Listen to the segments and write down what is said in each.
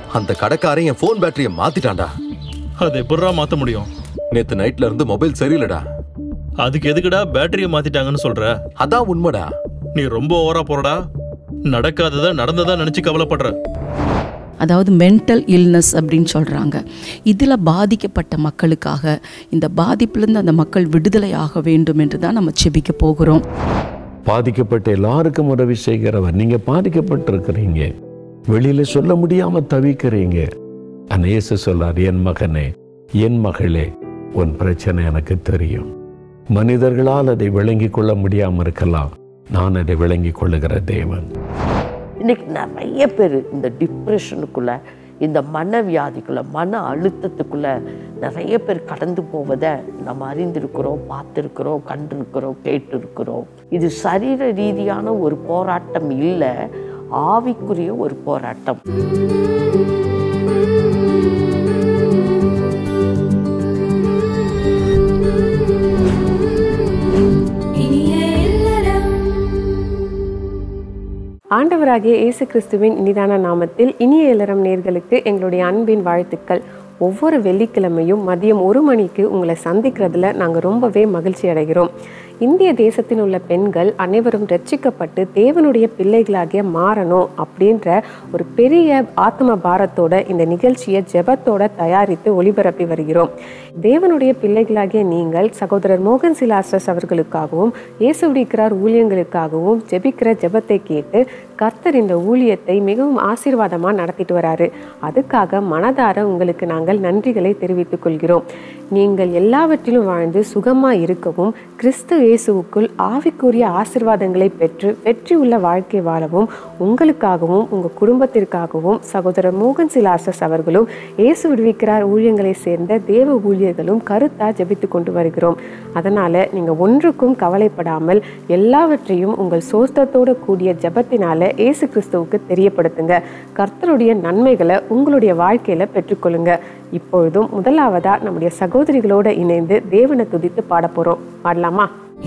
அந்த கடைக்காரன் என் போன் பேட்டரிய மாத்திட்டான்டா அதை எப்படிடா மாத்த முடியும் நேத்து நைட்ல இருந்து மொபைல் சரியில்லடா அதுக்கு எதுக்குடா பேட்டரியை மாத்திட்டாங்கன்னு சொல்ற அதான் உண்மைடா நீ ரொம்ப ஓவரா போறடா நடக்காததா நடந்ததா நினைச்சு கவலைப்படுற அதாவது மென்டல் இல்னஸ் அப்படின்னு சொல்கிறாங்க இதில் பாதிக்கப்பட்ட மக்களுக்காக இந்த பாதிப்பிலிருந்து அந்த மக்கள் விடுதலை ஆக வேண்டும் என்று தான் நம்ம செபிக்க போகிறோம் பாதிக்கப்பட்ட எல்லாருக்கும் உதவி செய்கிறவர் நீங்க பாதிக்கப்பட்டிருக்கிறீங்க வெளியில சொல்ல முடியாம தவிக்கிறீங்க ஆனா இயேசு சொல்றார் என் மகனே என் மகளே உன் பிரச்சனை எனக்கு தெரியும் மனிதர்களால் அதை விளங்கிக் கொள்ள முடியாம இருக்கலாம் நான் அதை விளங்கிக் கொள்ளுகிற தேவன் இன்னைக்கு நிறைய பேர் இந்த டிப்ரெஷனுக்குள்ள இந்த மனவியாதிக்குள்ள மன அழுத்தத்துக்குள்ள நிறைய பேர் கடந்து போவதை நம்ம அறிந்திருக்கிறோம் பார்த்துருக்கிறோம் கண்டிருக்கிறோம் கேட்டிருக்கிறோம் இது சரீர ரீதியான ஒரு போராட்டம் இல்லை ஆவிக்குரிய ஒரு போராட்டம் ஆண்டவராகிய இயேசு கிறிஸ்துவின் இனிதான நாமத்தில் இனிய இளரம் நேர்களுக்கு எங்களுடைய அன்பின் வாழ்த்துக்கள் ஒவ்வொரு வெள்ளிக்கிழமையும் மதியம் ஒரு மணிக்கு உங்களை சந்திக்கிறதுல நாங்கள் ரொம்பவே மகிழ்ச்சி அடைகிறோம் இந்திய தேசத்தில் உள்ள பெண்கள் அனைவரும் ரட்சிக்கப்பட்டு தேவனுடைய பிள்ளைகளாகிய மாறணும் அப்படின்ற ஒரு பெரிய ஆத்ம பாரத்தோட இந்த நிகழ்ச்சியை ஜெபத்தோட தயாரித்து ஒளிபரப்பி வருகிறோம் தேவனுடைய பிள்ளைகளாகிய நீங்கள் சகோதரர் மோகன் சிலாசஸ் அவர்களுக்காகவும் இயேசுடிக்கிறார் ஊழியங்களுக்காகவும் ஜெபிக்கிற ஜெபத்தை கேட்டு கர்த்தர் இந்த ஊழியத்தை மிகவும் ஆசீர்வாதமாக நடத்திட்டு வராரு அதுக்காக மனதார உங்களுக்கு நாங்கள் நன்றிகளை தெரிவித்துக் கொள்கிறோம் நீங்கள் எல்லாவற்றிலும் வாழ்ந்து சுகமாக இருக்கவும் கிறிஸ்து இயேசுவுக்குள் ஆவிக்குரிய ஆசிர்வாதங்களை பெற்று வெற்றி உள்ள வாழ்க்கை வாழவும் உங்களுக்காகவும் உங்கள் குடும்பத்திற்காகவும் சகோதரர் மோகன் சிலாசஸ் அவர்களும் இயேசு விடுவிக்கிறார் ஊழியங்களை சேர்ந்த தேவ ஊழியர்களும் கருத்தா ஜெபித்து கொண்டு வருகிறோம் அதனால நீங்க ஒன்றுக்கும் கவலைப்படாமல் எல்லாவற்றையும் உங்கள் சோஸ்தத்தோட கூடிய ஜெபத்தினால இயேசு கிறிஸ்துவுக்கு தெரியப்படுத்துங்க கர்த்தருடைய நன்மைகளை உங்களுடைய வாழ்க்கையில பெற்றுக்கொள்ளுங்க இப்பொழுதும் முதலாவதா நம்முடைய சகோதரிகளோட இணைந்து தேவனை துதித்து பாட போறோம் பாடலாமா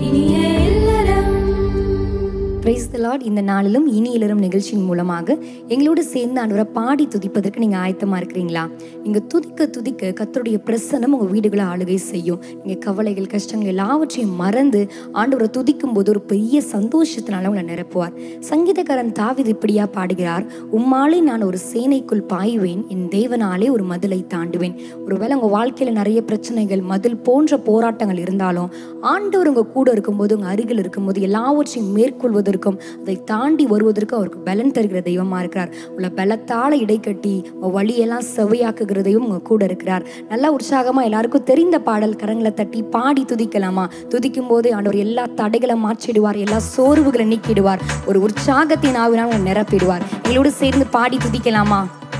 பிரைஸ் த லார்ட் இந்த நாளிலும் இனி இளரும் நிகழ்ச்சியின் மூலமாக எங்களோடு சேர்ந்து ஆண்டவரை பாடி துதிப்பதற்கு நீங்கள் ஆயத்தமாக இருக்கிறீங்களா நீங்கள் துதிக்க துதிக்க கத்தருடைய பிரசனம் உங்கள் வீடுகளை ஆளுகை செய்யும் நீங்கள் கவலைகள் கஷ்டங்கள் எல்லாவற்றையும் மறந்து ஆண்டவரை துதிக்கும் போது ஒரு பெரிய சந்தோஷத்தினால உங்களை நிரப்புவார் சங்கீதக்காரன் தாவிது இப்படியா பாடுகிறார் உம்மாலே நான் ஒரு சேனைக்குள் பாய்வேன் என் தேவனாலே ஒரு மதிலை தாண்டுவேன் ஒருவேளை உங்கள் வாழ்க்கையில் நிறைய பிரச்சனைகள் மதில் போன்ற போராட்டங்கள் இருந்தாலும் ஆண்டவர் உங்கள் கூட இருக்கும்போது உங்கள் அருகில் இருக்கும்போது எல்லாவற்றையும் மேற்கொள்வதற்கும் அதை தாண்டி வருவதற்கும் அவருக்கு பலன் தருகிற தெய்வமா இருக்கிறார் உள்ள பலத்தால இடைக்கட்டி உங்கள் வழியெல்லாம் செவையாக்குகிற தெய்வம் உங்க கூட இருக்கிறார் நல்லா உற்சாகமா எல்லாருக்கும் தெரிந்த பாடல் கரங்களை தட்டி பாடி துதிக்கலாமா துதிக்கும் போது ஆண்டவர் எல்லா தடைகளை மாற்றிடுவார் எல்லா சோர்வுகளை நீக்கிடுவார் ஒரு உற்சாகத்தின் ஆவினால் உங்களை நிரப்பிடுவார் எங்களோடு சேர்ந்து பாடி துதிக்கலாமா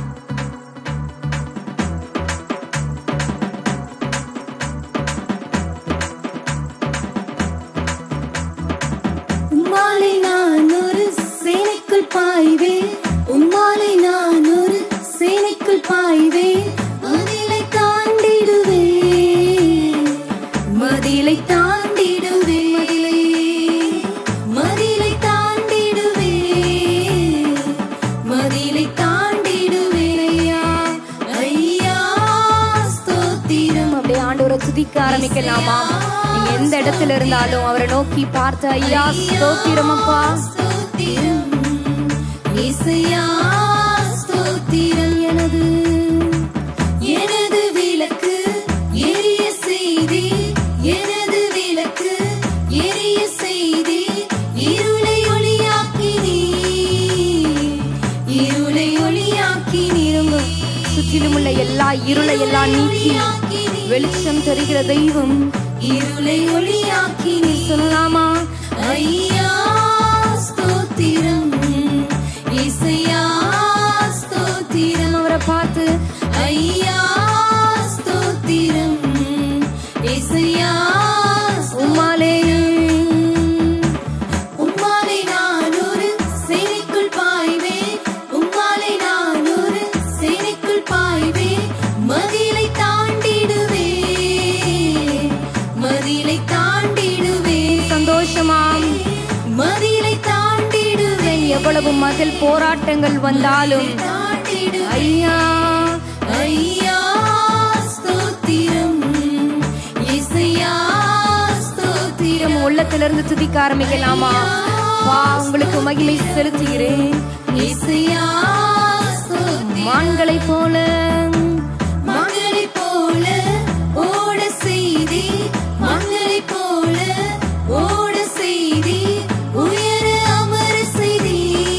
உம்மாலை நான் ஒரு சேனைக்குள் பாய்வேன் உம்மாலை நான் ஒரு சேனைக்குள் பாய்வேன் மதிலை தாண்டிடுவேன் மதிலை தாண்டிடுவேன் மதிலை தாண்டிடுவேன் மதிலை தாண்டிடுவேன் ஐயா ஐயா ஸ்தோத்திரம் அப்படியே ஆண்டவரை துதிக்க ஆரம்பிக்கலாமா நீங்க எந்த இடத்துல இருந்தாலும் அவரை நோக்கி பார்த்து ஐயா ஸ்தோத்திரமப்பா ஸ்தோத்திரம் இசையா ஸ்தோத்திரம் எனது எனது விளக்கு எரிய செய்தி எனது விளக்கு எரிய செய்தி இருளை ஒளியாக்கினீ இருளை ஒளியாக்கினீ ரொம்ப சுற்றிலும் உள்ள எல்லா இருளை எல்லாம் நீக்கி வெளிச்சம் தருகிற தெய்வம் இருளை ஒளியாக்கி நீ சொல்லலாமா ஐயா ஸ்தோத்திரம் இசையா ஸ்தோத்திரம் அவரை பார்த்து ஐயா ஸ்தோத்திரம் இசையா உம்மாலே உம்மாலை நான் ஒரு சேனைக்குள் பாய்வேன் உம்மாலை நான் ஒரு சேனைக்குள் பாய்வேன் மதிலை தாண்டிடுவேன் மதிலை தாண்டிடுவேன் சந்தோஷமாம் மதிலை தாண்டிடுவேன் எவ்வளவு மதில் போராட்டங்கள் வந்தாலும் தாண்டிடுவேன் ஐயா உள்ளத்துல இருந்து துதிக்க ஆரம்பிக்கலாமா வா உங்களுக்கு மகிமை செலுத்துகிறேன் இசையா ஸ்தோத்திரம். மான்களை போல மங்களைப் போல ஓட செய்தி மங்களைப் போல ஓட செய்தி உயர அமர செய்தி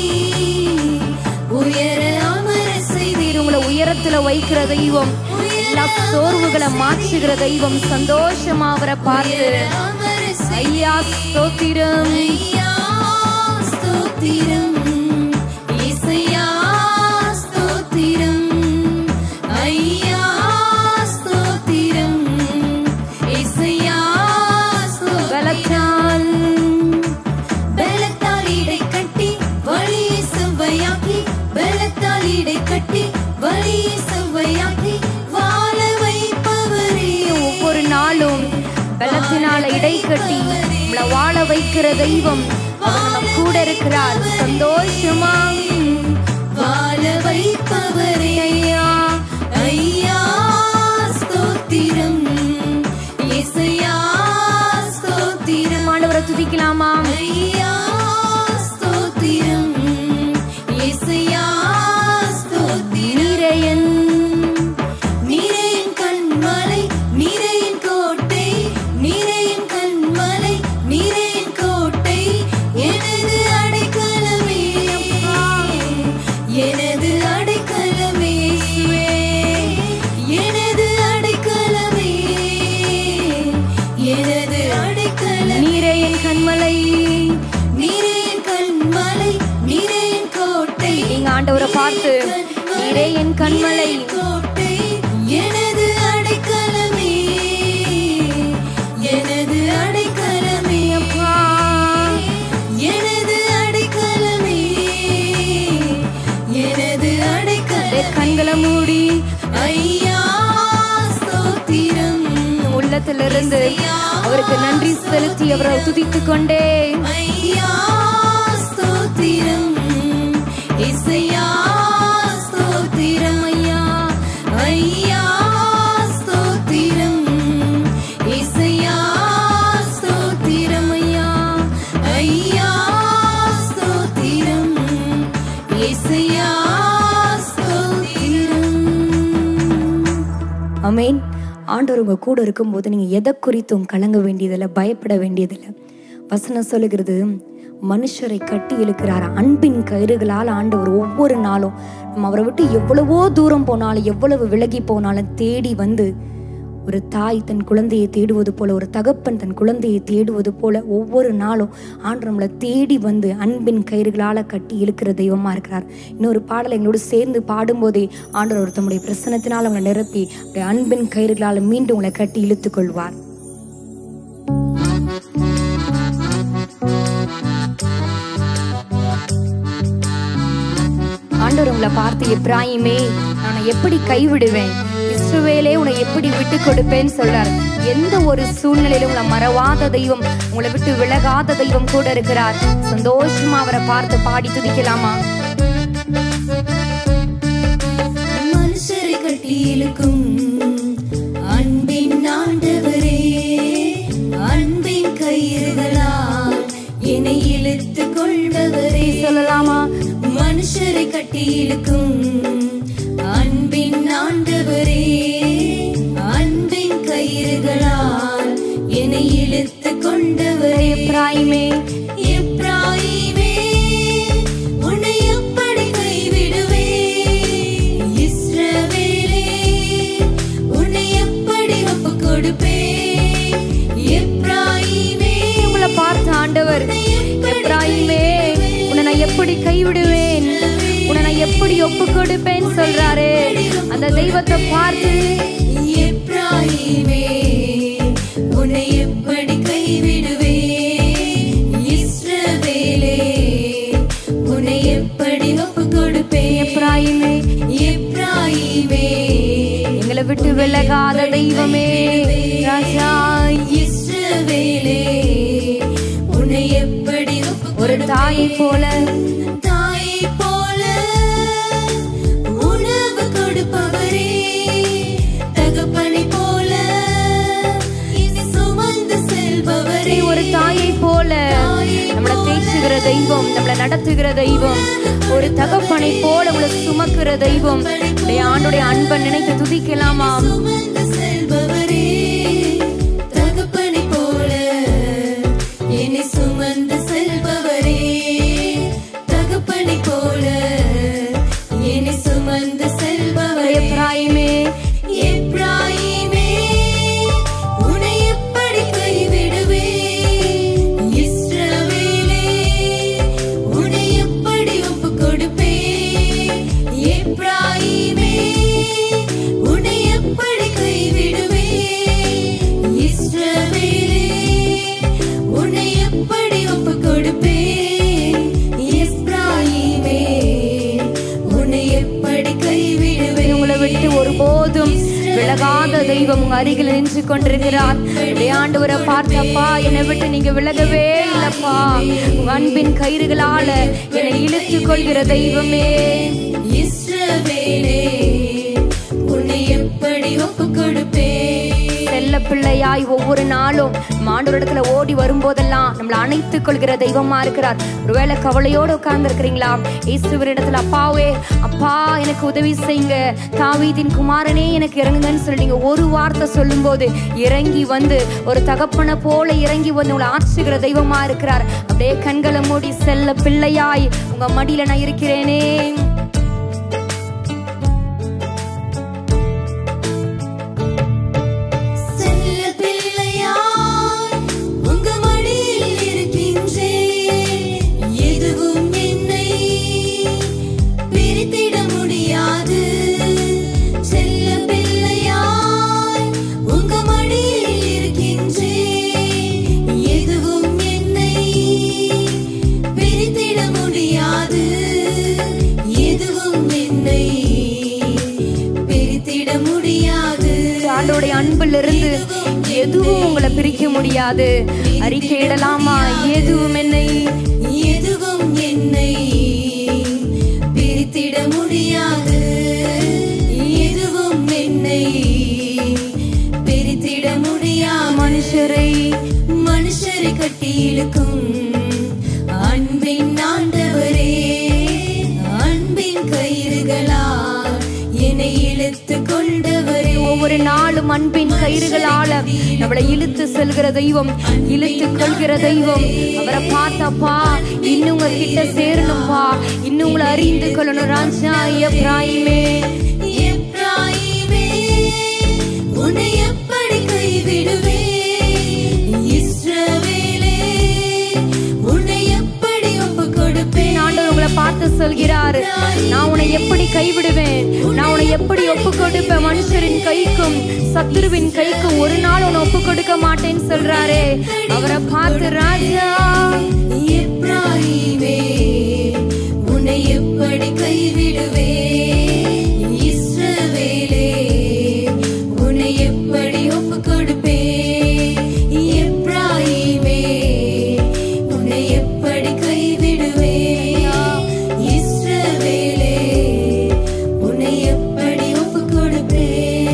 உயர அமர செய்தி நீர் உங்களை உயரத்துல வைக்கிற தெய்வம் எல்லா சோர்வுகளை மாற்றுகிற தெய்வம் சந்தோஷமா அவரை பார்த்து அமர செய்தி ஐயா ஸ்தோத்திரம் ஐயா ஸ்தோத்திரம் இசையா ஸ்தோத்திரம் ஐயா ஸ்தோத்திரம் இசையா ஸ்தோத்திரம் பலத்தால் பலத்தால் இடை கட்டி வழியை செவ்வையாக்கி பலத்தால் இடை கட்டி வழியை செவ்வையாக்கி வாழ வைப்பவரே ஒவ்வொரு நாளும் பலத்தினால இடை கட்டி நம்மளை வாழ வைக்கிற தெய்வம் அவர் நம்ம கூட இருக்கிறார் சந்தோஷமா வாழ வைப்பவரே ஐயா ஐயா ஸ்தோத்திரம் இசையா ஸ்தோத்திரம் ஆண்டவரை துதிக்கலாமா ஐயா ஸ்தோத்திரம் இசையா ஸ்தோத்திரம் நீரையன் நீரையின் கண்மலை நீரையின் கோட்டை நீரையின் கண்மலை நீரையின் கோட்டை எனது அடைக்கலமே எனது அடைக்கலமே எனது அடைக்கலமே எனது அடைக்கலமே நீரையன் கண்மலை நீரையின் கண்மலை நீரையின் கோட்டை நீங்க ஆண்டவரை பார்த்து நீரே என் கண்மலை கோட்டை எனது அடைக்கலமே எனது அடைக்கலமே அப்பா எனது அடைக்கலமே எனது அடைக்கலமே கண்களை மூடி ஐயா ஸ்தோத்திரம் உள்ளத்திலிருந்து அவருக்கு நன்றி செலுத்தி அவரை துதித்துக் கொண்டே ஐயா ஸ்தோத்திரம் இசையா ஸ்தோத்திரம் ஐயா ஐயா ஸ்தோத்திரம் இசையா ஸ்தோத்திரம் ஐயா ஐயா ஸ்தோத்திரம் இசையா ஸ்தோத்திரம் அமேன் ஆண்டவர் உங்க கூட இருக்கும்போது நீங்க எதை குறித்தும் கலங்க வேண்டியதில்லை பயப்பட வேண்டியதில்லை வசனம் சொல்லுகிறது மனுஷரை கட்டி இழுக்கிறார் அன்பின் கயிறுகளால் ஆண்டவர் ஒவ்வொரு நாளும் நம்ம அவரை விட்டு எவ்வளவோ தூரம் போனாலும் எவ்வளவு விலகி போனாலும் தேடி வந்து ஒரு தாய் தன் குழந்தையை தேடுவது போல ஒரு தகப்பன் தன் குழந்தையை தேடுவது போல ஒவ்வொரு நாளும் ஆண்டு நம்மளை தேடி வந்து அன்பின் கயிறுகளால் கட்டி இழுக்கிற தெய்வமா இருக்கிறார் இன்னொரு பாடலை எங்களோடு சேர்ந்து பாடும்போதே ஆண்டவர் ஒரு தம்முடைய பிரசனத்தினால் அவங்களை நிரப்பி அவருடைய அன்பின் கயிறுகளால் மீண்டும் உங்களை கட்டி இழுத்துக் கொள்வார் ஆண்டவர் உங்களை பார்த்து எப்ராயிமே நான் உன்னை எப்படி கைவிடுவேன் இஸ்ரவேலே உன்னை எப்படி விட்டு கொடுப்பேன்னு சொல்றார் எந்த ஒரு சூழ்நிலையிலும் உங்களை மறவாத தெய்வம் உங்களை விட்டு விலகாத தெய்வம் கூட இருக்கிறார் சந்தோஷமா அவரை பார்த்து பாடி துதிக்கலாமா மனுஷரை கட்டி இழுக்கும் அன்பின் ஆண்டவரே அன்பின் கயிறுகளால் என்னை இழுத்துக் கொள்பவரே சொல்லலாமா மனுஷரை கட்டி இழுக்கும் அன்பின் ஆண்டவரே அன்பின் கயிறுகளால் என்னை இழுத்துக் கொண்டவரே எப்ராயிமே எப்ராயிமே உன்னை எப்படி கைவிடுவே இஸ்ரவேலே உன்னை எப்படி ஒப்புக் கொடுப்பே எப்ராயிமே உங்களை பார்த்து ஆண்டவர் எப்ராயிமே உன்னை நான் எப்படி கைவிடுவேன் உன்னை நான் எப்படி ஒப்பு கொடுப்பேன் சொல்றாரு அந்த தெய்வத்தை பார்த்து எப்ராயிமே உன்னை எப்படி கைவிடுவே இஸ்ரவேலே உன்னை எப்படி ஒப்புக் கொடுப்பே எப்ராயிமே எப்ராயிமே எங்களை விட்டு விலகாத தெய்வமே ராஜா இஸ்ரவேலே உன்னை எப்படி ஒப்புக் ஒரு தாயை போல தாயை போல உணவு கொடுப்பவரே தகப்பனை போல இனி சுமந்து செல்பவரே ஒரு தாயை போல தெய்வம் நம்மளை நடத்துகிற தெய்வம் ஒரு தகப்பனை போல உங்களை சுமக்கிற தெய்வம் உடைய ஆண்டுடைய அன்பை நினைத்து துதிக்கலாமா சுமந்து செல்பவரே தகப்பனை போல என்னை சுமந்து செல்பவரே தகப்பனை போல என்னை சுமந்து செல்பவரே எப்ராயிமே எப்ராயிமே உன்னை எப்படி கைவிடுவே இஸ்ரவேலே உன்னை எப்படி ஒப்பு கொடுப்பே எப்ராயிமே உன்னை எப்படி கைவிடுவே இஸ்ரவேலே உன்னை எப்படி ஒப்பு கொடுப்பே எப்ராயிமே உன்னை எப்படி கைவிடுவே உங்களை விட்டு ஒருபோதும் விலகாத தெய்வம் உங்க அருகில் நின்று கொண்டிருக்கிறார் உடைய ஆண்டவரை பார்த்தப்பா என்னை விட்டு நீங்க விலகவே இல்லப்பா உங்க அன்பின் கயிறுகளால என்னை இழுத்து கொள்கிற தெய்வமே இஸ்ரவேலே உன்னை எப்படி ஒப்பு கொடுப்பே செல்ல பிள்ளையாய் ஒவ்வொரு நாளும் மாண்டோரிடத்துல ஓடி வரும்போதெல்லாம் நம்மளை அணைத்துக் கொள்கிற தெய்வமா இருக்கிறார் ஒருவேளை கவலையோட உட்கார்ந்து இருக்கிறீங்களா இயேசுவரிடத்துல அப்பாவே அப்பா எனக்கு உதவி செய்யுங்க தாவீதின் குமாரனே எனக்கு இறங்குங்கன்னு சொல்லி நீங்க ஒரு வார்த்தை சொல்லும்போது இறங்கி வந்து ஒரு தகப்பனை போல இறங்கி வந்து உங்களை ஆற்றுகிற தெய்வமா இருக்கிறார் அப்படியே கண்களை மூடி செல்ல பிள்ளையாய் உங்க மடியில நான் இருக்கிறேனே செல்ல பிள்ளையாய் உங்க மடியில் இருக்கின்றேன் எதுவும் என்னை பிரித்திட முடியாது செல்ல பிள்ளையாய் உங்க மடியில் இருக்கின்றேன் எதுவும் என்னை பிரித்திட முடியாது எதுவும் என்னை பிரித்திட முடியாது ஆண்டோடைய அன்பில் இருந்து எதுவும் உங்களை பிரிக்க முடியாது அறிக்கையிடலாமா எதுவும் என்னை எதுவும் என்னை பிரித்திட முடியாது எதுவும் என்னை பிரித்திட முடியாது மனுஷரை மனுஷரை கட்டி இழுக்கும் அன்பின் ஆண்டவரே அன்பின் கயிறுகளால் என்னை இழுத்து கொண்டவரே ஒவ்வொரு நாளும் அன்பின் கயிறுகளால நம்மளை இழுத்து செல்கிற தெய்வம் இழுத்து கொள்கிற தெய்வம் அவரை பார்த்தப்பா இன்னும் உங்க கிட்ட சேரணும்பா இன்னும் உங்களை அறிந்து கொள்ளணும் ராஜா எப்ராயிமே எப்ராயிமே உன்னை எப்படி கைவிடுவே இஸ்ரவேலே உன்னை எப்படி ஒப்பு கொடுப்பேன் ஆண்டவர் உங்களை பார்த்து சொல்கிறார் நான் உன்னை எப்படி கைவிடுவேன் நான் உன்னை எப்படி ஒப்பு கொடுப்பேன் மனுஷரின் கைக்கும் சத்துருவின் கைக்கும் ஒரு நாள் உன்னை ஒப்பு கொடுக்க மாட்டேன்னு சொல்றாரே அவரை பார்த்து ராஜா எப்ராயிமே உன்னை எப்படி கைவிடுவே இஸ்ரவேலே உன்னை எப்படி ஒப்பு கொடுப்பே எப்ராயிமே உன்னை எப்படி கைவிடுவே இஸ்ரவேலே உன்னை எப்படி ஒப்பு கொடுப்பே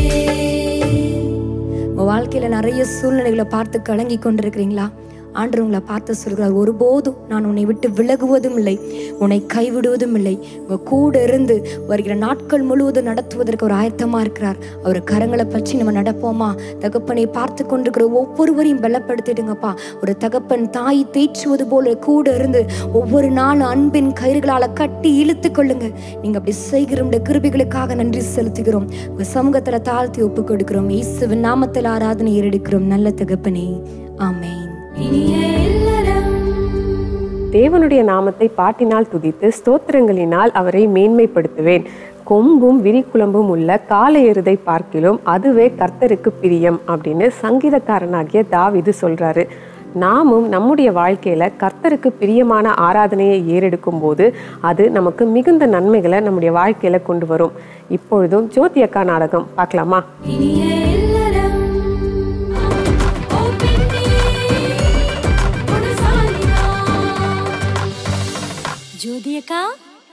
உங்க வாழ்க்கையில நிறைய சூழ்நிலைகளை பார்த்து கலங்கி கொண்டிருக்கிறீங்களா ஆண்டவர் உங்களை பார்த்து சொல்கிறார் ஒருபோதும் நான் உன்னை விட்டு விலகுவதும் இல்லை உன்னை கைவிடுவதும் இல்லை உங்க கூட இருந்து வருகிற நாட்கள் முழுவதும் நடத்துவதற்கு ஒரு ஆயத்தமா இருக்கிறார் அவர் கரங்களை பற்றி நம்ம நடப்போமா தகப்பனை பார்த்து கொண்டிருக்கிற ஒவ்வொருவரையும் பலப்படுத்திடுங்கப்பா ஒரு தகப்பன் தாய் தேய்ச்சுவது போல கூட இருந்து ஒவ்வொரு நாளும் அன்பின் கயிறுகளால கட்டி இழுத்து கொள்ளுங்க நீங்க அப்படி செய்கிற உடைய கிருபிகளுக்காக நன்றி செலுத்துகிறோம் உங்க சமூகத்துல தாழ்த்தி ஒப்பு கொடுக்கிறோம் இயேசுவின் நாமத்தில் ஆராதனை ஏறெடுக்கிறோம் நல்ல தகப்பனே ஆமென் இனிய இல்லறம் தேவனுடைய நாமத்தை பாட்டினால் துதித்து ஸ்தோத்திரங்களினால் அவரை மேன்மைப்படுத்துவேன் கொம்பும் விரிக்குழம்பும் உள்ள காலை எருதை பார்க்கிலும் அதுவே கர்த்தருக்கு பிரியம் அப்படின்னு சங்கீதக்காரனாகிய தாவிது சொல்றாரு நாமும் நம்முடைய வாழ்க்கையில கர்த்தருக்கு பிரியமான ஆராதனையை ஏறெடுக்கும் போது அது நமக்கு மிகுந்த நன்மைகளை நம்முடைய வாழ்க்கையில கொண்டு வரும் இப்பொழுதும் ஜோதி அக்கா நாடகம் பார்க்கலாமா இனிய இல்லறம் ஓ பின்னி ஒரு சாலினா ஜோதி அக்கா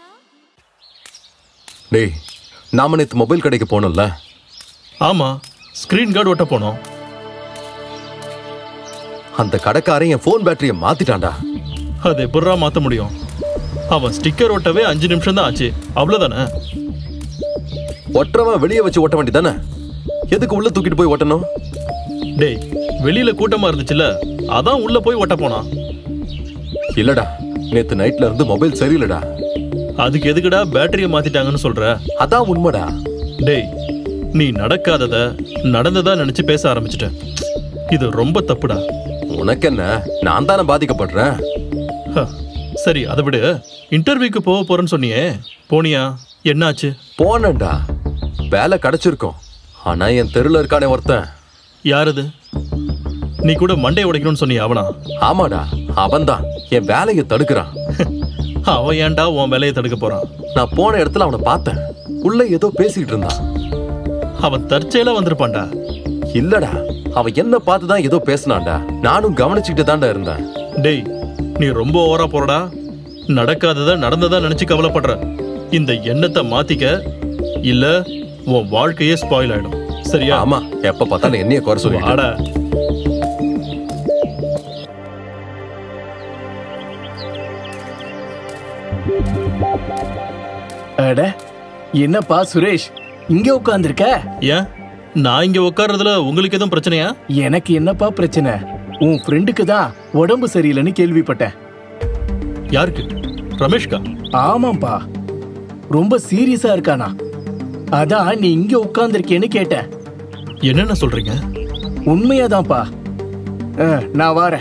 டேய் நாம நேத்து மொபைல் கடைக்கு போனோம்ல ஆமா ஸ்கிரீன் கார்டு ஒட்ட போனோம் அந்த கடைக்காரன் என் ஃபோன் பேட்டரியை மாத்திட்டான்டா அது எப்படிரா மாத்த முடியும் அவன் ஸ்டிக்கர் ஒட்டவே அஞ்சு நிமிஷம் தான் ஆச்சு அவ்வளவுதானே ஒட்டுறவன் வெளியே வச்சு ஓட்ட வேண்டியதானே எதுக்கு உள்ள தூக்கிட்டு போய் ஓட்டணும் டேய் வெளியில கூட்டமா இருந்துச்சுல அதான் உள்ள போய் ஒட்ட போனான் இல்லடா நேத்து நைட்ல இருந்து மொபைல் சரியில்லடா அதுக்கு எதுக்குடா பேட்டரியை மாத்திட்டாங்கன்னு சொல்ற அதான் உண்மைடா டேய் நீ நடக்காதத நடந்ததா நினைச்சு பேச ஆரம்பிச்சிட்ட இது ரொம்ப தப்புடா உனக்கு என்ன நான் தானே பாதிக்கப்படுறேன் ஹ, சரி அதை விடு இன்டர்வியூக்கு போக போறேன்னு சொன்னியே போனியா என்னாச்சு போனேன்டா வேலை கிடைச்சிருக்கும் ஆனா என் தெருல இருக்கானே ஒருத்தன் யாரது நீ கூட மண்டை உடைக்கணும்னு சொன்னியா அவனா ஆமாடா அவன்தான் என் வேலையை தடுக்கிறான் அவன் ஏன்டா உன் வேலையை தடுக்க போறான் நான் போன இடத்துல அவனை பார்த்தேன் உள்ள ஏதோ பேசிக்கிட்டு இருந்தான் அவன் தற்செயலா வந்திருப்பான்டா இல்லடா அவன் என்ன பார்த்து தான் ஏதோ பேசினான்டா நானும் கவனிச்சுக்கிட்டு தான்டா இருந்தேன் டேய் நீ ரொம்ப ஓவரா போறடா நடக்காதத நடந்ததா நினைச்சு கவலைப்படுற இந்த எண்ணத்தை மாத்திக்க இல்ல உன் வாழ்க்கையே ஸ்பாயில் ஆயிடும் சரியா ஆமா எப்ப பார்த்தாலும் என்னைய குறை சொல்லி வாடா அட என்னப்பா சுரேஷ் இங்க உட்கார்ந்திருக்க ஏன் நான் இங்க உட்கார்றதுல உங்களுக்கு எதுவும் பிரச்சனையா எனக்கு என்னப்பா பிரச்சனை உன் ஃப்ரெண்டுக்கு தான் உடம்பு சரியில்லைன்னு கேள்விப்பட்டேன் யாருக்கு ரமேஷ்கா ஆமாப்பா ரொம்ப சீரியஸா இருக்கானா அதான் நீ இங்க உட்கார்ந்திருக்கேன்னு கேட்டேன் என்னென்ன சொல்றீங்க உண்மையாதான்ப்பா அஹ், நான் வாரேன்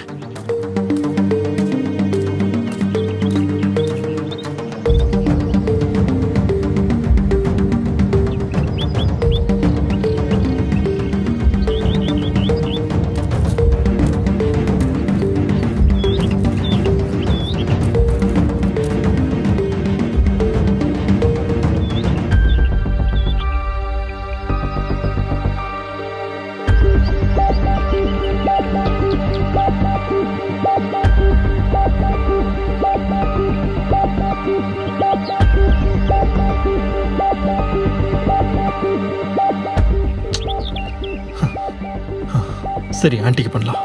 சரி ஆன்ட்டிக்கு பண்ணலாம்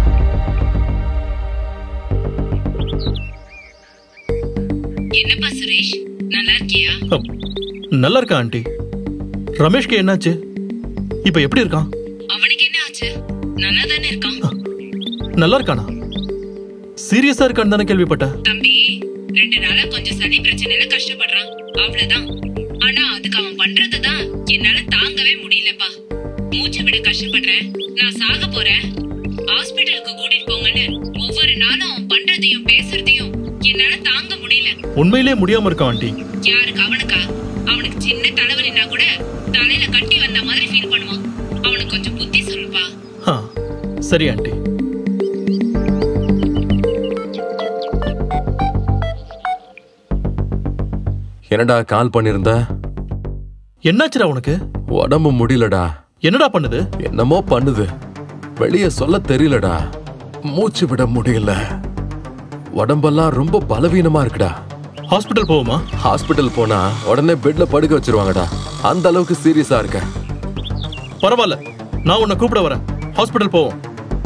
என்னப்பா சுரேஷ் நல்லா இருக்கியா அப், நல்லா இருக்கா ஆண்டி ரமேஷ்க்கு என்னாச்சு இப்ப எப்படி இருக்கான் அவனுக்கு என்ன ஆச்சு நல்லா தானே இருக்கான் நல்லா இருக்கானா சீரியஸா இருக்கான்னு தானே கேள்விப்பட்டேன் தம்பி ரெண்டு நாளா கொஞ்சம் சளி பிரச்சனையில கஷ்டப்படுறான் அவ்வளவுதான் ஆனா அதுக்கு அவன் பண்றதுதான் என்னால தாங்கவே முடியலப்பா மூச்சு விட கஷ்டப்படுறேன் நான் சாக போறேன் ஹாஸ்பிட்டலுக்கு கூட்டிட்டு போங்கன்னு ஒவ்வொரு நாளும் அவன் பண்றதையும் பேசுறதையும் என்னால தாங்க முடியல உண்மையிலே முடியாம இருக்கான் ஆண்டி யாருக்கு அவனுக்கா அவனுக்கு சின்ன தலைவலினா கூட தலையில கட்டி வந்த மாதிரி ஃபீல் பண்ணுவான் அவனுக்கு கொஞ்சம் புத்தி சொல்லுப்பா ஆ, சரி ஆண்டி என்னடா கால் பண்ணிருந்த என்னாச்சுடா உனக்கு உடம்பு முடியலடா என்னடா பண்ணுது என்னமோ பண்ணுது வெளிய சொல்ல தெரியலடா மூச்சு விட முடியல உடம்பெல்லாம் ரொம்ப பலவீனமா இருக்குடா ஹாஸ்பிட்டல் போவோமா ஹாஸ்பிட்டல் போனா உடனே பெட்ல படுக்க வச்சிருவாங்கடா அந்த அளவுக்கு சீரியஸா இருக்க பரவாயில்ல நான் உன்னை கூப்பிட வரேன் ஹாஸ்பிட்டல் போவோம்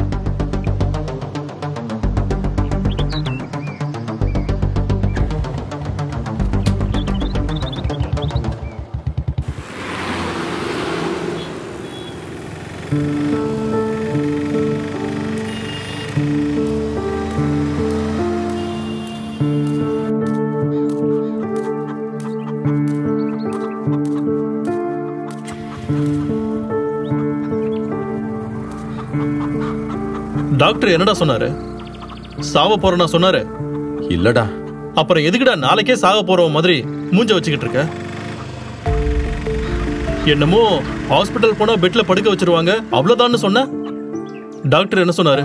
டாக்டர் என்னடா சொன்னாரு சாவ போறேன்னா சொன்னாரு இல்லடா அப்புறம் எதுக்குடா நாளைக்கே சாக போற மாதிரி மூஞ்ச வச்சுக்கிட்டு இருக்க என்னமோ ஹாஸ்பிட்டல் போனா பெட்ல படுக்க வச்சிருவாங்க அவ்வளவுதான்னு சொன்ன டாக்டர் என்ன சொன்னாரு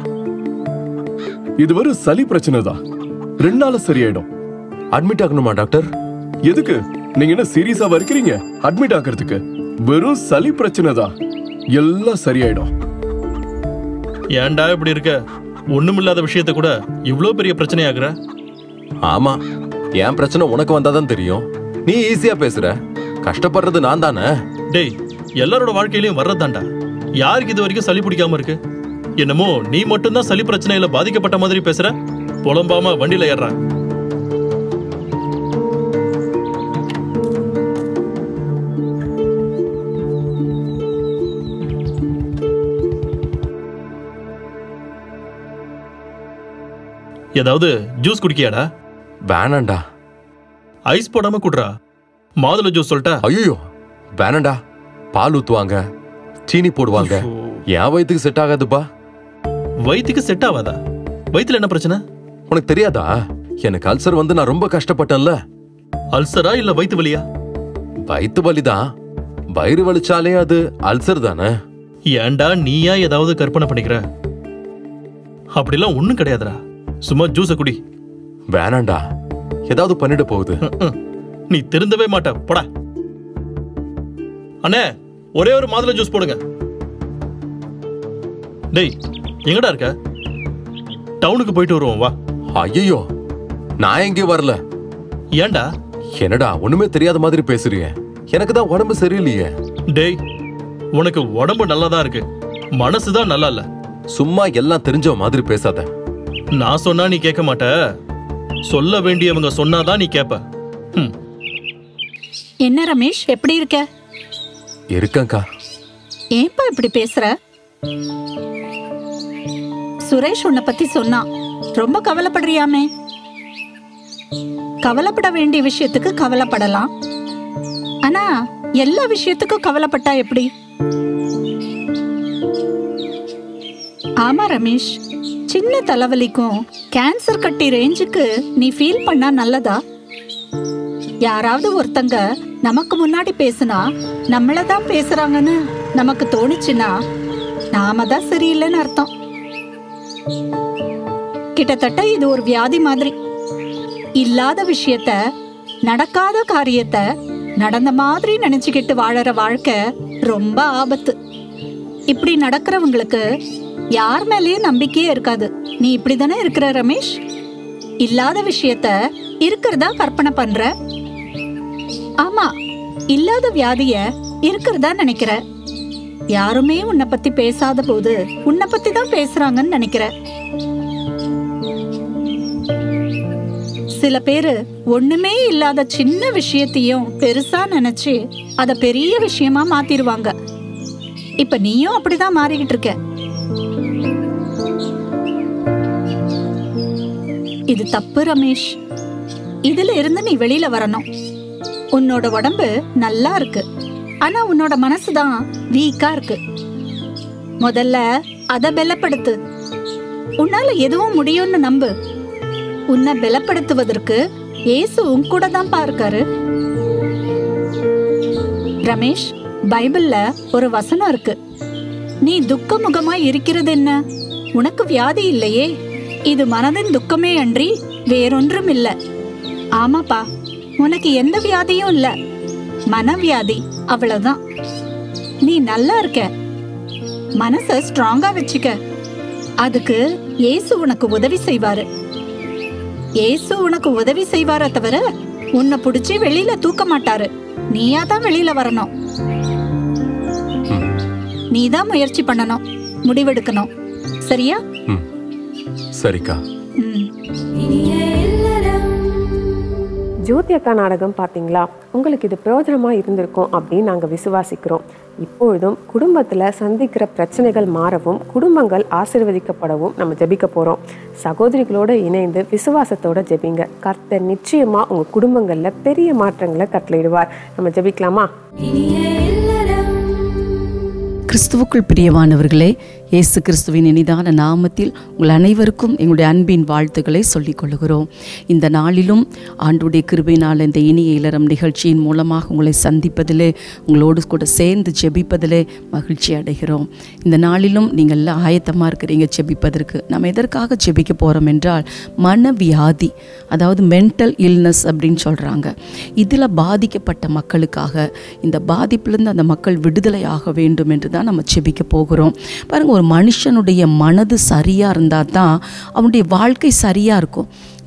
இது வெறும் சளி பிரச்சனை தான் ரெண்டு நாள்ல சரியாயிடும் அட்மிட் ஆகணுமா டாக்டர் எதுக்கு நீங்க என்ன சீரியஸாவா இருக்கிறீங்க அட்மிட் ஆகிறதுக்கு வெறும் சளி பிரச்சனை தான் எல்லாம் சரியாயிடும் ஏன்டா இப்படி இருக்க ஒண்ணுமில்லாத விஷயத்த கூட இவ்ளோ பெரிய பிரச்சனையாக்குற ஆமா என் பிரச்சனை உனக்கு வந்தாதான் தெரியும் நீ ஈஸியா பேசுற கஷ்டப்படுறது நான் தானே டேய் எல்லாரோட வாழ்க்கையிலயும் வர்றதாண்டா யாருக்கு இது வரைக்கும் சளி பிடிக்காம இருக்கு என்னமோ நீ மட்டும்தான் சளி பிரச்சனையில பாதிக்கப்பட்ட மாதிரி பேசுற புலம்பாம வண்டியில ஏறுறா ஏதாவது ஜூஸ் குடிக்கியாடா வேணாண்டா ஐஸ் போடாம குடுறா மாதுளை ஜூஸ் சொல்லிட்டா ஐயோ வேணாண்டா பால் ஊத்துவாங்க சீனி போடுவாங்க என் வயித்துக்கு செட் ஆகாதுப்பா வயித்துக்கு செட் ஆகாதா வயித்துல என்ன பிரச்சனை உனக்கு தெரியாதா எனக்கு அல்சர் வந்து நான் ரொம்ப கஷ்டப்பட்டேன்ல அல்சரா இல்ல வயித்து வலியா வயித்து வலிதான் வயிறு வலிச்சாலே அது அல்சர் தானே ஏன்டா நீயா ஏதாவது கற்பனை பண்ணிக்கிற அப்படிலாம் ஒண்ணும் கிடையாதுடா சும்மா ஜூஸ குடி வேணாண்டா ஏதாவது பண்ணிட போகுது நீ திருந்தவே மாட்ட போடா அண்ணே ஒரே ஒரு மாதுளை ஜூஸ் போடுங்க டேய் எங்கடா இருக்க டவுனுக்கு போயிட்டு வருவோம் வா ஐயோ நான் எங்கேயும் வரல ஏன்டா என்னடா ஒண்ணுமே தெரியாத மாதிரி பேசுறீங்க எனக்கு தான் உடம்பு சரியில்லையே டேய் உனக்கு உடம்பு நல்லா தான் இருக்கு மனசு தான் நல்லா இல்ல சும்மா எல்லாம் தெரிஞ்ச மாதிரி பேசாத நான் சொன்னா நீ கேட்க மாட்ட சொல்ல வேண்டியவங்க சொன்னாதான் நீ கேப்ப ம், என்ன ரமேஷ் எப்படி இருக்க இருக்கேன்க்கா ஏன்பா இப்படி பேசுற சுரேஷ் உன்னை பத்தி சொன்னான் ரொம்ப கவலைப்படுறியாமே கவலைப்பட வேண்டிய விஷயத்துக்கு கவலைப்படலாம் ஆனா எல்லா விஷயத்துக்கும் கவலைப்பட்டா எப்படி ஆமா ரமேஷ் சின்ன தலைவலிக்கும் கேன்சர் கட்டி ரேஞ்சுக்கு நீ ஃபீல் பண்ணா நல்லதா யாராவது ஒருத்தங்க நமக்கு முன்னாடி பேசுனா நம்மள தான் பேசுறாங்கன்னு நமக்கு தோணுச்சுன்னா நாம தான் சரியில்லைன்னு அர்த்தம் கிட்டத்தட்ட இது ஒரு வியாதி மாதிரி இல்லாத விஷயத்த நடக்காத காரியத்தை நடந்த மாதிரி நினைச்சுக்கிட்டு வாழற வாழ்க்கை ரொம்ப ஆபத்து இப்படி நடக்கிறவங்களுக்கு யார் மேலேயும் நம்பிக்கையே இருக்காது நீ இப்படிதானே இருக்கிற ரமேஷ் இல்லாத விஷயத்த இருக்கிறதா கற்பனை பண்ற ஆமா இல்லாத வியாதிய இருக்கிறதா நினைக்கிற யாருமே உன்னை பத்தி பேசாத போது உன்னை பத்தி தான் பேசுறாங்கன்னு நினைக்கிற சில பேரு ஒண்ணுமே இல்லாத சின்ன விஷயத்தையும் பெருசா நினைச்சு அத பெரிய விஷயமா மாத்திருவாங்க இப்ப நீயும் அப்படிதான் மாறிக்கிட்டு இருக்க இது தப்பு ரமேஷ் இதுல இருந்து நீ வெளியில வரணும் உன்னோட உடம்பு நல்லா இருக்கு ஆனா உன்னோட மனசுதான் வீக்கா இருக்கு முதல்ல அத பலப்படுத்து உன்னால எதுவும் முடியும்னு நம்பு உன்னை பலப்படுத்துவதற்கு இயேசு உன் கூட தான் பார்க்காரு ரமேஷ் பைபிள்ல ஒரு வசனம் இருக்கு நீ துக்க முகமா இருக்கிறது என்ன உனக்கு வியாதி இல்லையே இது மனதின் துக்கமே அன்றி வேறொன்றும் இல்ல ஆமாப்பா உனக்கு எந்த வியாதியும் இல்ல மனவியாதி அவ்வளவுதான் நீ நல்லா இருக்க மனச ஸ்ட்ராங்கா வச்சுக்க அதுக்கு இயேசு உனக்கு உதவி செய்வாரு இயேசு உனக்கு உதவி செய்வாரே தவிர உன்னை புடிச்சு வெளியில தூக்க மாட்டாரு நீயா தான் வெளியில வரணும் நீ தான் முயற்சி பண்ணணும் முடிவெடுக்கணும் சரியா சரிக்கா ஜோதி அக்கா நாடகம் பார்த்தீங்களா உங்களுக்கு இது பிரயோஜனமாக இருந்திருக்கும் அப்படின்னு நாங்கள் விசுவாசிக்கிறோம் இப்பொழுதும் குடும்பத்தில் சந்திக்கிற பிரச்சனைகள் மாறவும் குடும்பங்கள் ஆசீர்வதிக்கப்படவும் நம்ம ஜெபிக்க போகிறோம் சகோதரிகளோடு இணைந்து விசுவாசத்தோட ஜெபிங்க கர்த்தர் நிச்சயமாக உங்கள் குடும்பங்களில் பெரிய மாற்றங்களை கட்டளையிடுவார் நம்ம ஜெபிக்கலாமா கிறிஸ்துவுக்குள் பிரியமானவர்களே இயேசு கிறிஸ்துவின் இனிதான நாமத்தில் உங்கள் அனைவருக்கும் எங்களுடைய அன்பின் வாழ்த்துக்களை சொல்லிக் கொள்கிறோம் இந்த நாளிலும் ஆண்டுடைய கிருபையினால் இந்த இனிய இளரம் நிகழ்ச்சியின் மூலமாக உங்களை சந்திப்பதிலே உங்களோடு கூட சேர்ந்து ஜெபிப்பதிலே மகிழ்ச்சி அடைகிறோம் இந்த நாளிலும் நீங்கள் எல்லாம் ஆயத்தமாக இருக்கிறீங்க ஜெபிப்பதற்கு நம்ம எதற்காக ஜெபிக்க போகிறோம் என்றால் மனவியாதி அதாவது மென்டல் இல்னஸ் அப்படின்னு சொல்கிறாங்க இதில் பாதிக்கப்பட்ட மக்களுக்காக இந்த பாதிப்பிலிருந்து அந்த மக்கள் விடுதலையாக வேண்டும் என்று தான் நம்ம ஜெபிக்க போகிறோம் பாருங்கள் ஒரு மனுஷனுடைய மனது சரியாக இருந்தால் தான் அவனுடைய வாழ்க்கை சரியாக இருக்கும்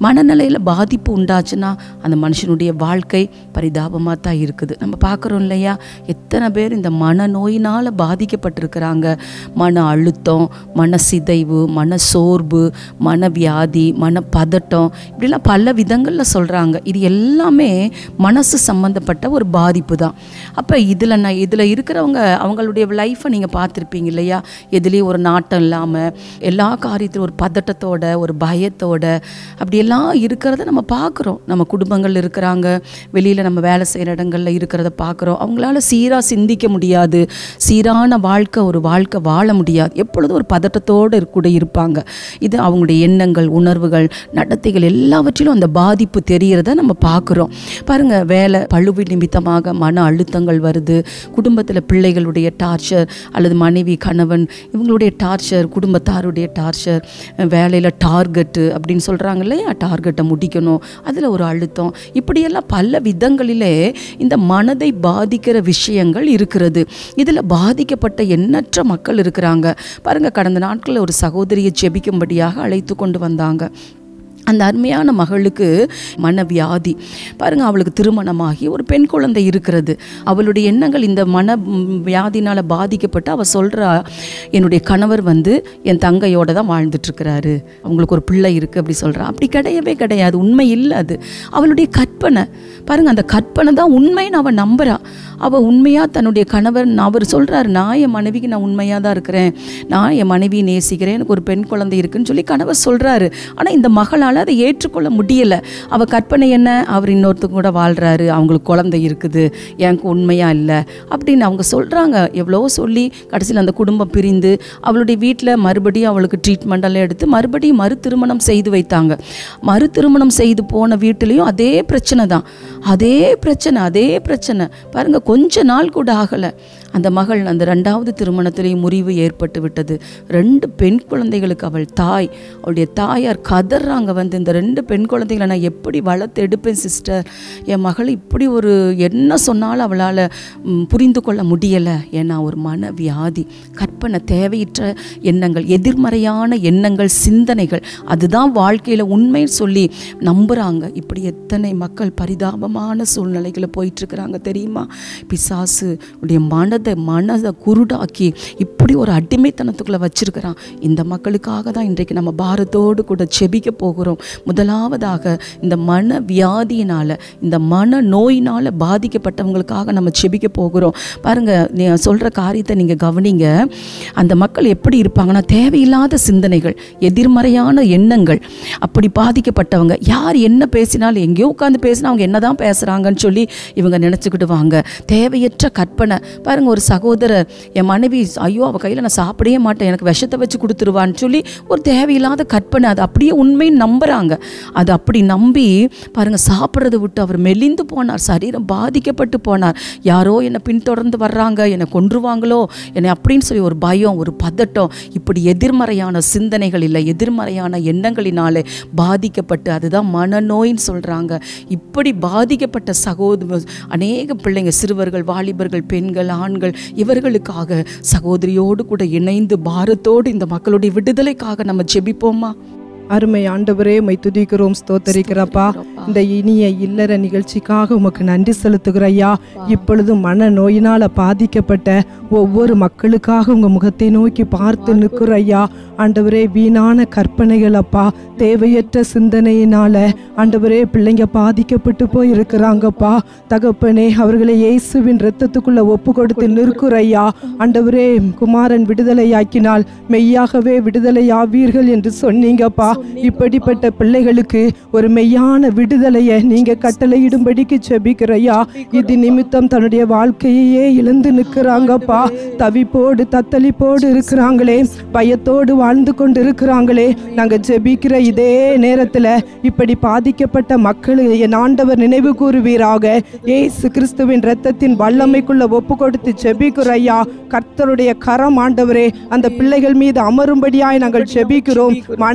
மனநிலையில் பாதிப்பு உண்டாச்சுன்னா அந்த மனுஷனுடைய வாழ்க்கை பரிதாபமாக தான் இருக்குது நம்ம பார்க்குறோம் இல்லையா எத்தனை பேர் இந்த மனநோயினால் பாதிக்கப்பட்டிருக்கிறாங்க மன அழுத்தம் மன சிதைவு மன சோர்வு மனவியாதி மனப்பதட்டம் இப்படிலாம் பல விதங்களில் சொல்கிறாங்க இது எல்லாமே மனசு சம்மந்தப்பட்ட ஒரு பாதிப்பு தான் அப்போ இதில் நான் இதில் இருக்கிறவங்க அவங்களுடைய லைஃப்பை நீங்கள் பார்த்துருப்பீங்க இல்லையா எதுலேயும் ஒரு நாட்டம் இல்லாமல் எல்லா காரியத்திலும் ஒரு பதட்டத்தோட ஒரு பயத்தோட அப்படியெல்லாம் இருக்கிறத நம்ம பார்க்குறோம் நம்ம குடும்பங்கள் இருக்கிறாங்க வெளியில் நம்ம வேலை செய்கிற இடங்களில் இருக்கிறத பார்க்குறோம் அவங்களால சீராக சிந்திக்க முடியாது சீரான வாழ்க்கை ஒரு வாழ்க்கை வாழ முடியாது எப்பொழுதும் ஒரு பதட்டத்தோடு கூட இருப்பாங்க இது அவங்களுடைய எண்ணங்கள் உணர்வுகள் நடத்தைகள் எல்லாவற்றிலும் அந்த பாதிப்பு தெரிகிறத நம்ம பார்க்குறோம் பாருங்க வேலை பழுவு நிமித்தமாக மன அழுத்தங்கள் வருது குடும்பத்தில் பிள்ளைகளுடைய டார்ச்சர் அல்லது மனைவி கணவன் இவங்களுடைய டார்ச்சர் குடும்பத்தாருடைய டார்ச்சர் வேலையில் டார்கெட்டு அப்படின்னு சொல்கிறாங்க இல்லையா டார்கெட்டை முடிக்கணும் அதில் ஒரு அழுத்தம் இப்படியெல்லாம் பல விதங்களிலே இந்த மனதை பாதிக்கிற விஷயங்கள் இருக்கிறது இதில் பாதிக்கப்பட்ட எண்ணற்ற மக்கள் இருக்கிறாங்க பாருங்க கடந்த நாட்களில் ஒரு சகோதரியை ஜெபிக்கும்படியாக அழைத்து கொண்டு வந்தாங்க அந்த அருமையான மகளுக்கு மனவியாதி பாருங்க அவளுக்கு திருமணமாகி ஒரு பெண் குழந்தை இருக்கிறது அவளுடைய எண்ணங்கள் இந்த மன ம், வியாதினால பாதிக்கப்பட்டு அவள் சொல்றா என்னுடைய கணவர் வந்து என் தங்கையோட தான் வாழ்ந்துட்டு இருக்கிறாரு அவங்களுக்கு ஒரு பிள்ளை இருக்கு அப்படி சொல்றா அப்படி கிடையவே கிடையாது உண்மை இல்லை அது அவளுடைய கற்பனை பாருங்க அந்த கற்பனை தான் உண்மைன்னு அவள் நம்புறா அவள் உண்மையாக தன்னுடைய கணவர் அவர் சொல்றாரு நான் என் மனைவிக்கு நான் உண்மையாக தான் இருக்கிறேன் நான் என் மனைவியை நேசிக்கிறேன் எனக்கு ஒரு பெண் குழந்தை இருக்குன்னு சொல்லி கணவர் சொல்றாரு ஆனால் இந்த மகளால் அதை ஏற்றுக்கொள்ள முடியல அவள் கற்பனை என்ன அவர் இன்னொருத்தங்க கூட வாழ்றாரு அவங்களுக்கு குழந்தை இருக்குது எனக்கு உண்மையா இல்லை அப்படின்னு அவங்க சொல்றாங்க எவ்வளோ சொல்லி கடைசியில் அந்த குடும்பம் பிரிந்து அவளுடைய வீட்டில் மறுபடியும் அவளுக்கு ட்ரீட்மெண்ட் எல்லாம் எடுத்து மறுபடியும் மறு திருமணம் செய்து வைத்தாங்க மறு திருமணம் செய்து போன வீட்டிலையும் அதே பிரச்சனை தான் அதே பிரச்சனை அதே பிரச்சனை பாருங்க கொஞ்ச நாள் கூட ஆகலை அந்த மகள் அந்த ரெண்டாவது திருமணத்திலேயும் முறிவு ஏற்பட்டு விட்டது ரெண்டு பெண் குழந்தைகளுக்கு அவள் தாய் அவளுடைய தாயார் கதறாங்க வந்து இந்த ரெண்டு பெண் குழந்தைகளை நான் எப்படி வளர்த்து எடுப்பேன் சிஸ்டர் என் மகள் இப்படி ஒரு என்ன சொன்னாலும் அவளால் ம், புரிந்து கொள்ள முடியலை ஏன்னா ஒரு மன வியாதி கற்பனை தேவையற்ற எண்ணங்கள் எதிர்மறையான எண்ணங்கள் சிந்தனைகள் அதுதான் வாழ்க்கையில் உண்மை சொல்லி நம்புகிறாங்க இப்படி எத்தனை மக்கள் பரிதாபமான சூழ்நிலைகளை போயிட்டுருக்குறாங்க தெரியுமா பிசாசு உடைய மனதை மனதை குருடாக்கி இப்படி ஒரு அடிமைத்தனத்துக்குள்ளே வச்சிருக்கிறான் இந்த மக்களுக்காக தான் இன்றைக்கு நம்ம பாரத்தோடு கூட செபிக்க போகிறோம் முதலாவதாக இந்த மன வியாதியினால் இந்த மன நோயினால் பாதிக்கப்பட்டவங்களுக்காக நம்ம செபிக்க போகிறோம் பாருங்க நீ சொல்கிற காரியத்தை நீங்கள் கவனிங்க அந்த மக்கள் எப்படி இருப்பாங்கன்னா தேவையில்லாத சிந்தனைகள் எதிர்மறையான எண்ணங்கள் அப்படி பாதிக்கப்பட்டவங்க யார் என்ன பேசினாலும் எங்கேயோ உட்காந்து பேசினா அவங்க என்னதான் பேசுகிறாங்கன்னு சொல்லி இவங்க நினச்சிக்கிடுவாங்க தேவையற்ற கற்பனை பாருங்க ஒரு சகோதரர் என் மனைவி ஐயோ அவள் கையில் நான் சாப்பிடவே மாட்டேன் எனக்கு விஷத்தை வச்சு கொடுத்துருவான்னு சொல்லி ஒரு தேவையில்லாத கற்பனை அது அப்படியே உண்மைன்னு நம்புகிறாங்க அது அப்படி நம்பி பாருங்க சாப்பிட்றத விட்டு அவர் மெலிந்து போனார் சரீரம் பாதிக்கப்பட்டு போனார் யாரோ என்னை பின்தொடர்ந்து வர்றாங்க என்னை கொன்றுவாங்களோ என்னை அப்படின்னு சொல்லி ஒரு பயம் ஒரு பதட்டம் இப்படி எதிர்மறையான சிந்தனைகள் இல்லை எதிர்மறையான எண்ணங்களினாலே பாதிக்கப்பட்டு அதுதான் மனநோயின்னு சொல்கிறாங்க இப்படி பாதிக்கப்பட்ட சகோதர அநேக பிள்ளைங்க சிறுவர்கள் வாலிபர்கள் பெண்கள் ஆண்கள் இவர்களுக்காக சகோதரியோடு கூட இணைந்து பாரத்தோடு இந்த மக்களுடைய விடுதலைக்காக நம்ம ஜெபிப்போமா அருமை ஆண்டவரே உம்மை துதிக்கிறோம் ஸ்தோத்தரிக்கிறப்பா இந்த இனிய இல்லற நிகழ்ச்சிக்காக உமக்கு நன்றி செலுத்துகிற ஐயா இப்பொழுது மன நோயினால பாதிக்கப்பட்ட ஒவ்வொரு மக்களுக்காக உங்க முகத்தை நோக்கி பார்த்து நிற்கிற ஐயா ஆண்டவரே வீணான கற்பனைகள் அப்பா தேவையற்ற சிந்தனையினால ஆண்டவரே பிள்ளைங்க பாதிக்கப்பட்டு போய் இருக்கிறாங்கப்பா தகப்பனே அவர்களை இயேசுவின் இரத்தத்துக்குள்ள ஒப்பு கொடுத்து நிற்கிற ஐயா ஆண்டவரே குமாரன் விடுதலையாக்கினால் மெய்யாகவே விடுதலையாவீர்கள் என்று சொன்னீங்கப்பா இப்படிப்பட்ட பிள்ளைகளுக்கு ஒரு மெய்யான விடுதலையை நீங்க கட்டளையிடும்படிக்கு செபிக்கிறையா இது நிமித்தம் தன்னுடைய வாழ்க்கையே இழந்து நிற்கிறாங்கப்பா தவிப்போடு தத்தளிப்போடு இருக்கிறாங்களே பயத்தோடு வாழ்ந்து கொண்டு இருக்கிறாங்களே நாங்க ஜெபிக்கிற இதே நேரத்துல இப்படி பாதிக்கப்பட்ட மக்கள் என் ஆண்டவர் நினைவு கூறுவீராக ஏசு கிறிஸ்துவின் இரத்தத்தின் வல்லமைக்குள்ள ஒப்பு கொடுத்து ஜெபிக்கிறையா கர்த்தருடைய கரம் ஆண்டவரே அந்த பிள்ளைகள் மீது அமரும்படியாய் நாங்கள் ஜெபிக்கிறோம் மன நோய்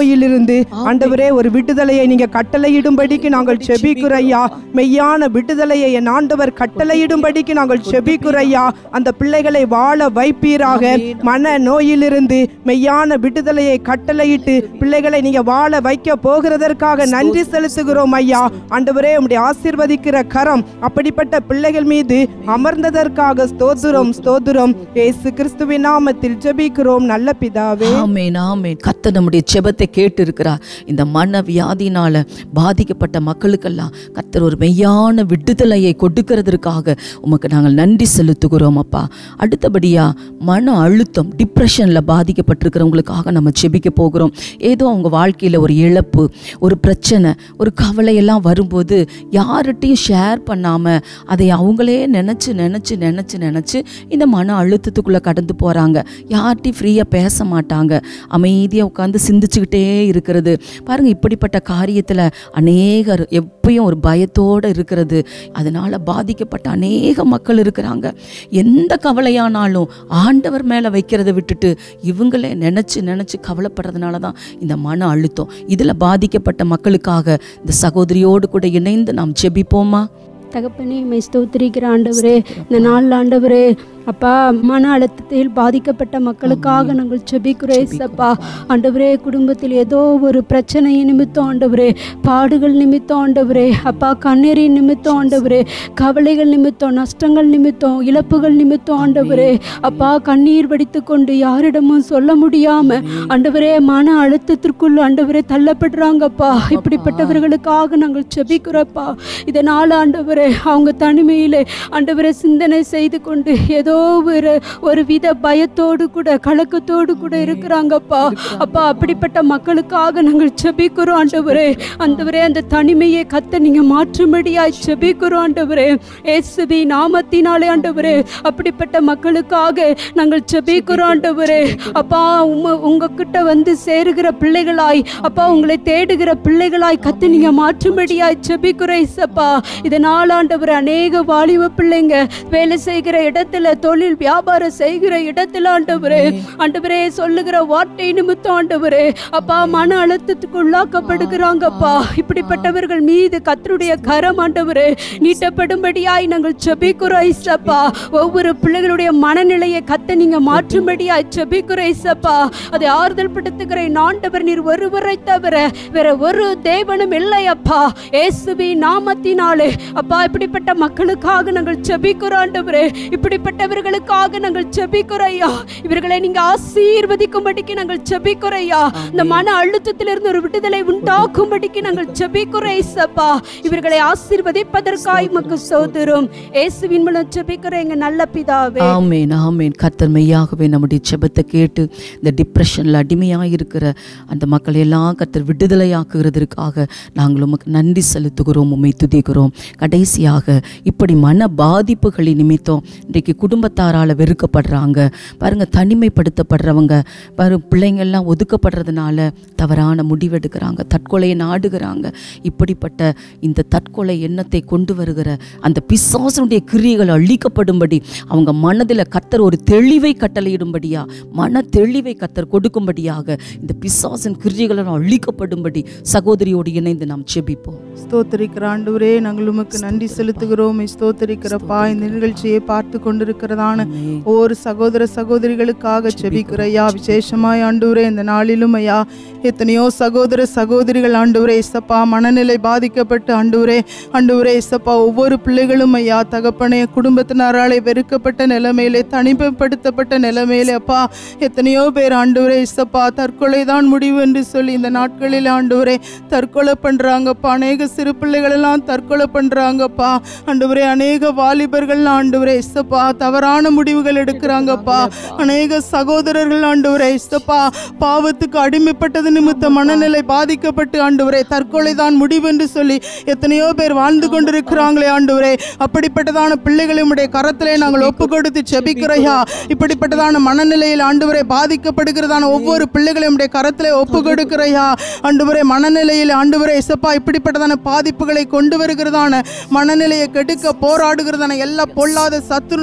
நோயிலிருந்து ஆண்டவரே ஒரு விடுதலையை நீங்க கட்டளையிடும்படிக்கு நாங்கள் செபிக்குறையா மெய்யான விடுதலையை என் ஆண்டவர் கட்டளையிடும்படிக்கு நாங்கள் செபிக்குறையா அந்த பிள்ளைகளை வாழ வைப்பீராக மன நோயிலிருந்து மெய்யான விடுதலையை கட்டளையிட்டு பிள்ளைகளை நீங்க வாழ வைக்க போகிறதற்காக நன்றி செலுத்துகிறோம் ஐயா ஆண்டவரே உம்முடைய ஆசீர்வதிக்கிற கரம் அப்படிப்பட்ட பிள்ளைகள் மீது அமர்ந்ததற்காக ஸ்தோத்திரம் ஸ்தோத்திரம் இயேசு கிறிஸ்துவின் நாமத்தில் ஜெபிக்கிறோம் நல்ல பிதாவே ஆமென் ஆமென் கர்த்தர் நம்முடைய ஜெபத்தை கேட்டு இருக்கிறார் இந்த மன வியாதினால பாதிக்கப்பட்ட மக்களுக்கெல்லாம் கர்த்தர் ஒரு மெய்யான விடுதலையை கொடுக்கிறதற்காக உமக்கு நாங்கள் நன்றி செலுத்துகிறோம் அப்பா அடுத்தபடியா மன அழுத்தம் டிப்ரெஷன்ல பாதிக்கப்பட்டிருக்கிறவங்களுக்காக நம்ம ஜெபிக்க போகிறோம் ஏதோ அவங்க வாழ்க்கையில ஒரு இழப்பு ஒரு பிரச்சனை ஒரு கவலை எல்லாம் வரும்போது யார்கிட்டையும் ஷேர் பண்ணாம அதை அவங்களே நினைச்சு நினைச்சு நினைச்சு நினைச்சு இந்த மன அழுத்தத்துக்குள்ள கடந்து போறாங்க யார்கிட்டையும் ஃப்ரீயா பேச மாட்டாங்க அமைதியா உட்காந்து சிந்திச்சுக்கிட்டே இருக்கிறது பாருங்க இப்படிப்பட்ட காரியத்துல அநேகர் எப்பயும் ஒரு பயத்தோட இருக்கிறது அதனால பாதிக்கப்பட்ட அநேக மக்கள் இருக்கிறாங்க எந்த கவலையானாலும் ஆண்டவர் மேல வைக்கிறதை விட்டுட்டு இவங்களே நினைச்சு நினைச்சு கவலைப்படுறதுனால தான் இந்த மன அழுத்தம் இதுல பாதிக்கப்பட்ட மக்களுக்காக இந்த சகோதரியோடு கூட இணைந்து நாம் ஜெபிப்போமா தகப்பனே மை ஸ்தோத்திரிக்கிற ஆண்டவரே இந்த நாள் ஆண்டவரே அப்பா மன அழுத்தத்தில் பாதிக்கப்பட்ட மக்களுக்காக நாங்கள் செபிக்கிறோம் ஏசப்பா ஆண்டவரே குடும்பத்தில் ஏதோ ஒரு பிரச்சனை நிமித்தம் ஆண்டவரே பாடுகள் நிமித்தம் ஆண்டவரே அப்பா கண்ணீரின் நிமித்தம் ஆண்டவரே கவலைகள் நிமித்தம் நஷ்டங்கள் நிமித்தம் இழப்புகள் நிமித்தம் ஆண்டவரே அப்பா கண்ணீர் வடித்து கொண்டு யாரிடமும் சொல்ல முடியாம ஆண்டவரே மன அழுத்தத்திற்குள் ஆண்டவரே தள்ளப்படுறாங்கப்பா இப்படிப்பட்டவர்களுக்காக நாங்கள் செபிக்கிறோப்பா இதனால் ஆண்டவரே அவங்க தனிமையிலே ஆண்டவரை சிந்தனை செய்து கொண்டு ஏதோ ஒரு ஒரு வித பயத்தோடு கூட கலக்கத்தோடு கூட இருக்கிறாங்கப்பா அப்பா அப்படிப்பட்ட மக்களுக்காக நாங்கள் செபிக்கிறோம் ஆண்டவரே ஆண்டவரே அந்த தனிமையை கத்த நீங்க மாற்றும்படியாய் செபிக்கிறோம் ஆண்டவரே ஏசுபி நாமத்தினாலே ஆண்டவரே அப்படிப்பட்ட மக்களுக்காக நாங்கள் செபிக்கிறோம் ஆண்டவரே அப்பா உம்ம உங்ககிட்ட வந்து சேருகிற பிள்ளைகளாய் அப்பா உங்களை தேடுகிற பிள்ளைகளாய் கத்து நீங்க மாற்றும்படியாய் செபிக்கிறோம் இசப்பா இதனால் ஆண்டவர் அநேக வாலிப பிள்ளைங்க வேலை செய்கிற இடத்துல தொழில் வியாபாரம் செய்கிற இடத்துல ஆண்டவரே ஆண்டவரே சொல்லுகிற வார்த்தை நிமித்தம் ஆண்டவரே அப்பா மன அழுத்தத்துக்கு உள்ளாக்கப்படுகிறாங்கப்பா இப்படிப்பட்டவர்கள் மீது கத்தருடைய கரம் ஆண்டவரே நீட்டப்படும்படியாய் நாங்கள் செபிக்கிறோம் இசப்பா ஒவ்வொரு பிள்ளைகளுடைய மனநிலையை கத்த நீங்க மாற்றும்படியாய் செபிக்கிறோம் இசப்பா அதை ஆறுதல் படுத்துகிற என் ஆண்டவர் நீர் ஒருவரை தவிர வேற ஒரு தேவனும் இல்லை அப்பா இயேசுவி நாமத்தினாலே அப்பா இப்படிப்பட்ட மக்களுக்காக நாங்கள் செபிக்கிறோம் ஆண்டவரே இப்படிப்பட்டவர்களுக்காக நாங்கள் செபிக்கிறோம் ஐயா இவர்களை நீங்க ஆசீர்வதிக்கும்படிக்கு நாங்கள் செபிக்கிறோம் ஐயா இந்த மன அழுத்தத்திலிருந்து ஒரு விடுதலை உண்டாக்கும்படிக்கு நாங்கள் செபிக்கிறோம் இயேசப்பா இவர்களை ஆசீர்வதிப்பதற்காய் மக்கு சோதரும் இயேசுவின் மூலம் செபிக்கிறோம் எங்க நல்ல பிதாவே ஆமேன் ஆமேன் கர்த்தர் மெய்யாகவே நம்முடைய ஜெபத்தை கேட்டு இந்த டிப்ரெஷனில் அடிமையாக இருக்கிற அந்த மக்களை எல்லாம் கர்த்தர் விடுதலையாக்குகிறதற்காக நாங்கள் உமக்கு நன்றி செலுத்துகிறோம் உம்மை துதிக்கிறோம் கடைசியாக இப்படி மன பாதிப்புகளின் நிமித்தம் இன்றைக்கு குடும்பத்தாரால் வெறுக்கப்படுறாங்க பாருங்க தனிமைப்படுத்தப்படுறவங்க பாரு பிள்ளைங்கள்லாம் ஒதுக்கப்படுறதுனால தவறான முடிவெடுக்கிறாங்க தற்கொலையை நாடுகிறாங்க இப்படிப்பட்ட இந்த தற்கொலை எண்ணத்தை கொண்டு வருகிற அந்த பிசாசனுடைய கிரியைகள் அழிக்கப்படும்படி அவங்க மனதில் கத்தர் ஒரு தெளிவை கட்டளையிடும்படியா மன தெளிவை கத்தர் கொடுக்கும்படியாக இந்த பிசாசன் கிரியைகள் அழிக்கப்படும்படி சகோதரியோடு இணைந்து நாம் செபிப்போம் ஸ்தோத்தரிக்கிற ஆண்டவரே நாங்கள் உமக்கு நன்றி செலுத்துகிறோம் ஸ்தோத்தரிக்கிறப்பா இந்த நிகழ்ச்சியை பார்த்து கொண்டிருக்கிறதான ஒவ்வொரு சகோதர சகோதரிகளுக்காக செபிக்கிற ஐயா விசேஷமாய் ஆண்டவரே இந்த நாளிலும் ஐயா எத்தனையோ சகோதர சகோதரிகள் ஆண்டவரே இசப்பா மனநிலை பாதிக்கப்பட்டு ஆண்டவரே ஆண்டவரே இசப்பா ஒவ்வொரு பிள்ளைகளும் ஐயா தகப்பனே குடும்பத்தினராலே வெறுக்கப்பட்ட நிலைமையிலே தனிமைப்படுத்தப்பட்ட நிலைமையிலே அப்பா எத்தனையோ பேர் ஆண்டவரே இசப்பா தற்கொலை தான் முடிவு என்று சொல்லி இந்த நாட்களில் ஆண்டவரே தற்கொலை பண்றாங்கப்பா அநேக சிறு பிள்ளைகள் எல்லாம் தற்கொலை பண்றாங்கப்பா ஆண்டவரே அநேக வாலிபர்கள் ஆண்டவரே இசப்பா தவறான முடிவுகள் எடுக்கிறாங்கப்பா அநேக சகோதரர்கள் ஆண்டவரே இசப்பா பாவத்துக்கு அடிமைப்பட்டது நிமித்த மனநிலை பாதிக்கப்பட்டு ஆண்டவரே தற்கொலை தான் முடிவு என்று சொல்லி எத்தனையோ பேர் வாழ்ந்து கொண்டிருக்கிறாங்களே ஆண்டவரே அப்படிப்பட்டதான பிள்ளைகளை உடைய கரத்திலே நாங்கள் ஒப்பு கொடுத்து செபிக்கிறையா இப்படிப்பட்டதான மனநிலையில் ஆண்டவரே பாதிக்கப்படுகிறதான ஒவ்வொரு பிள்ளைகளையும் உடைய கரத்திலே ஒப்பு கொடுக்கிறையா ஆண்டவரே மனநிலையில் ஆண்டவரே இசப்பா இப்படிப்பட்டதான பாதிப்புகளை கொண்டு வருகிறதான மனநிலையை கெடுக்க போராடுகிறதான எல்லா பொல்லாத சத்துருடைய கிரியை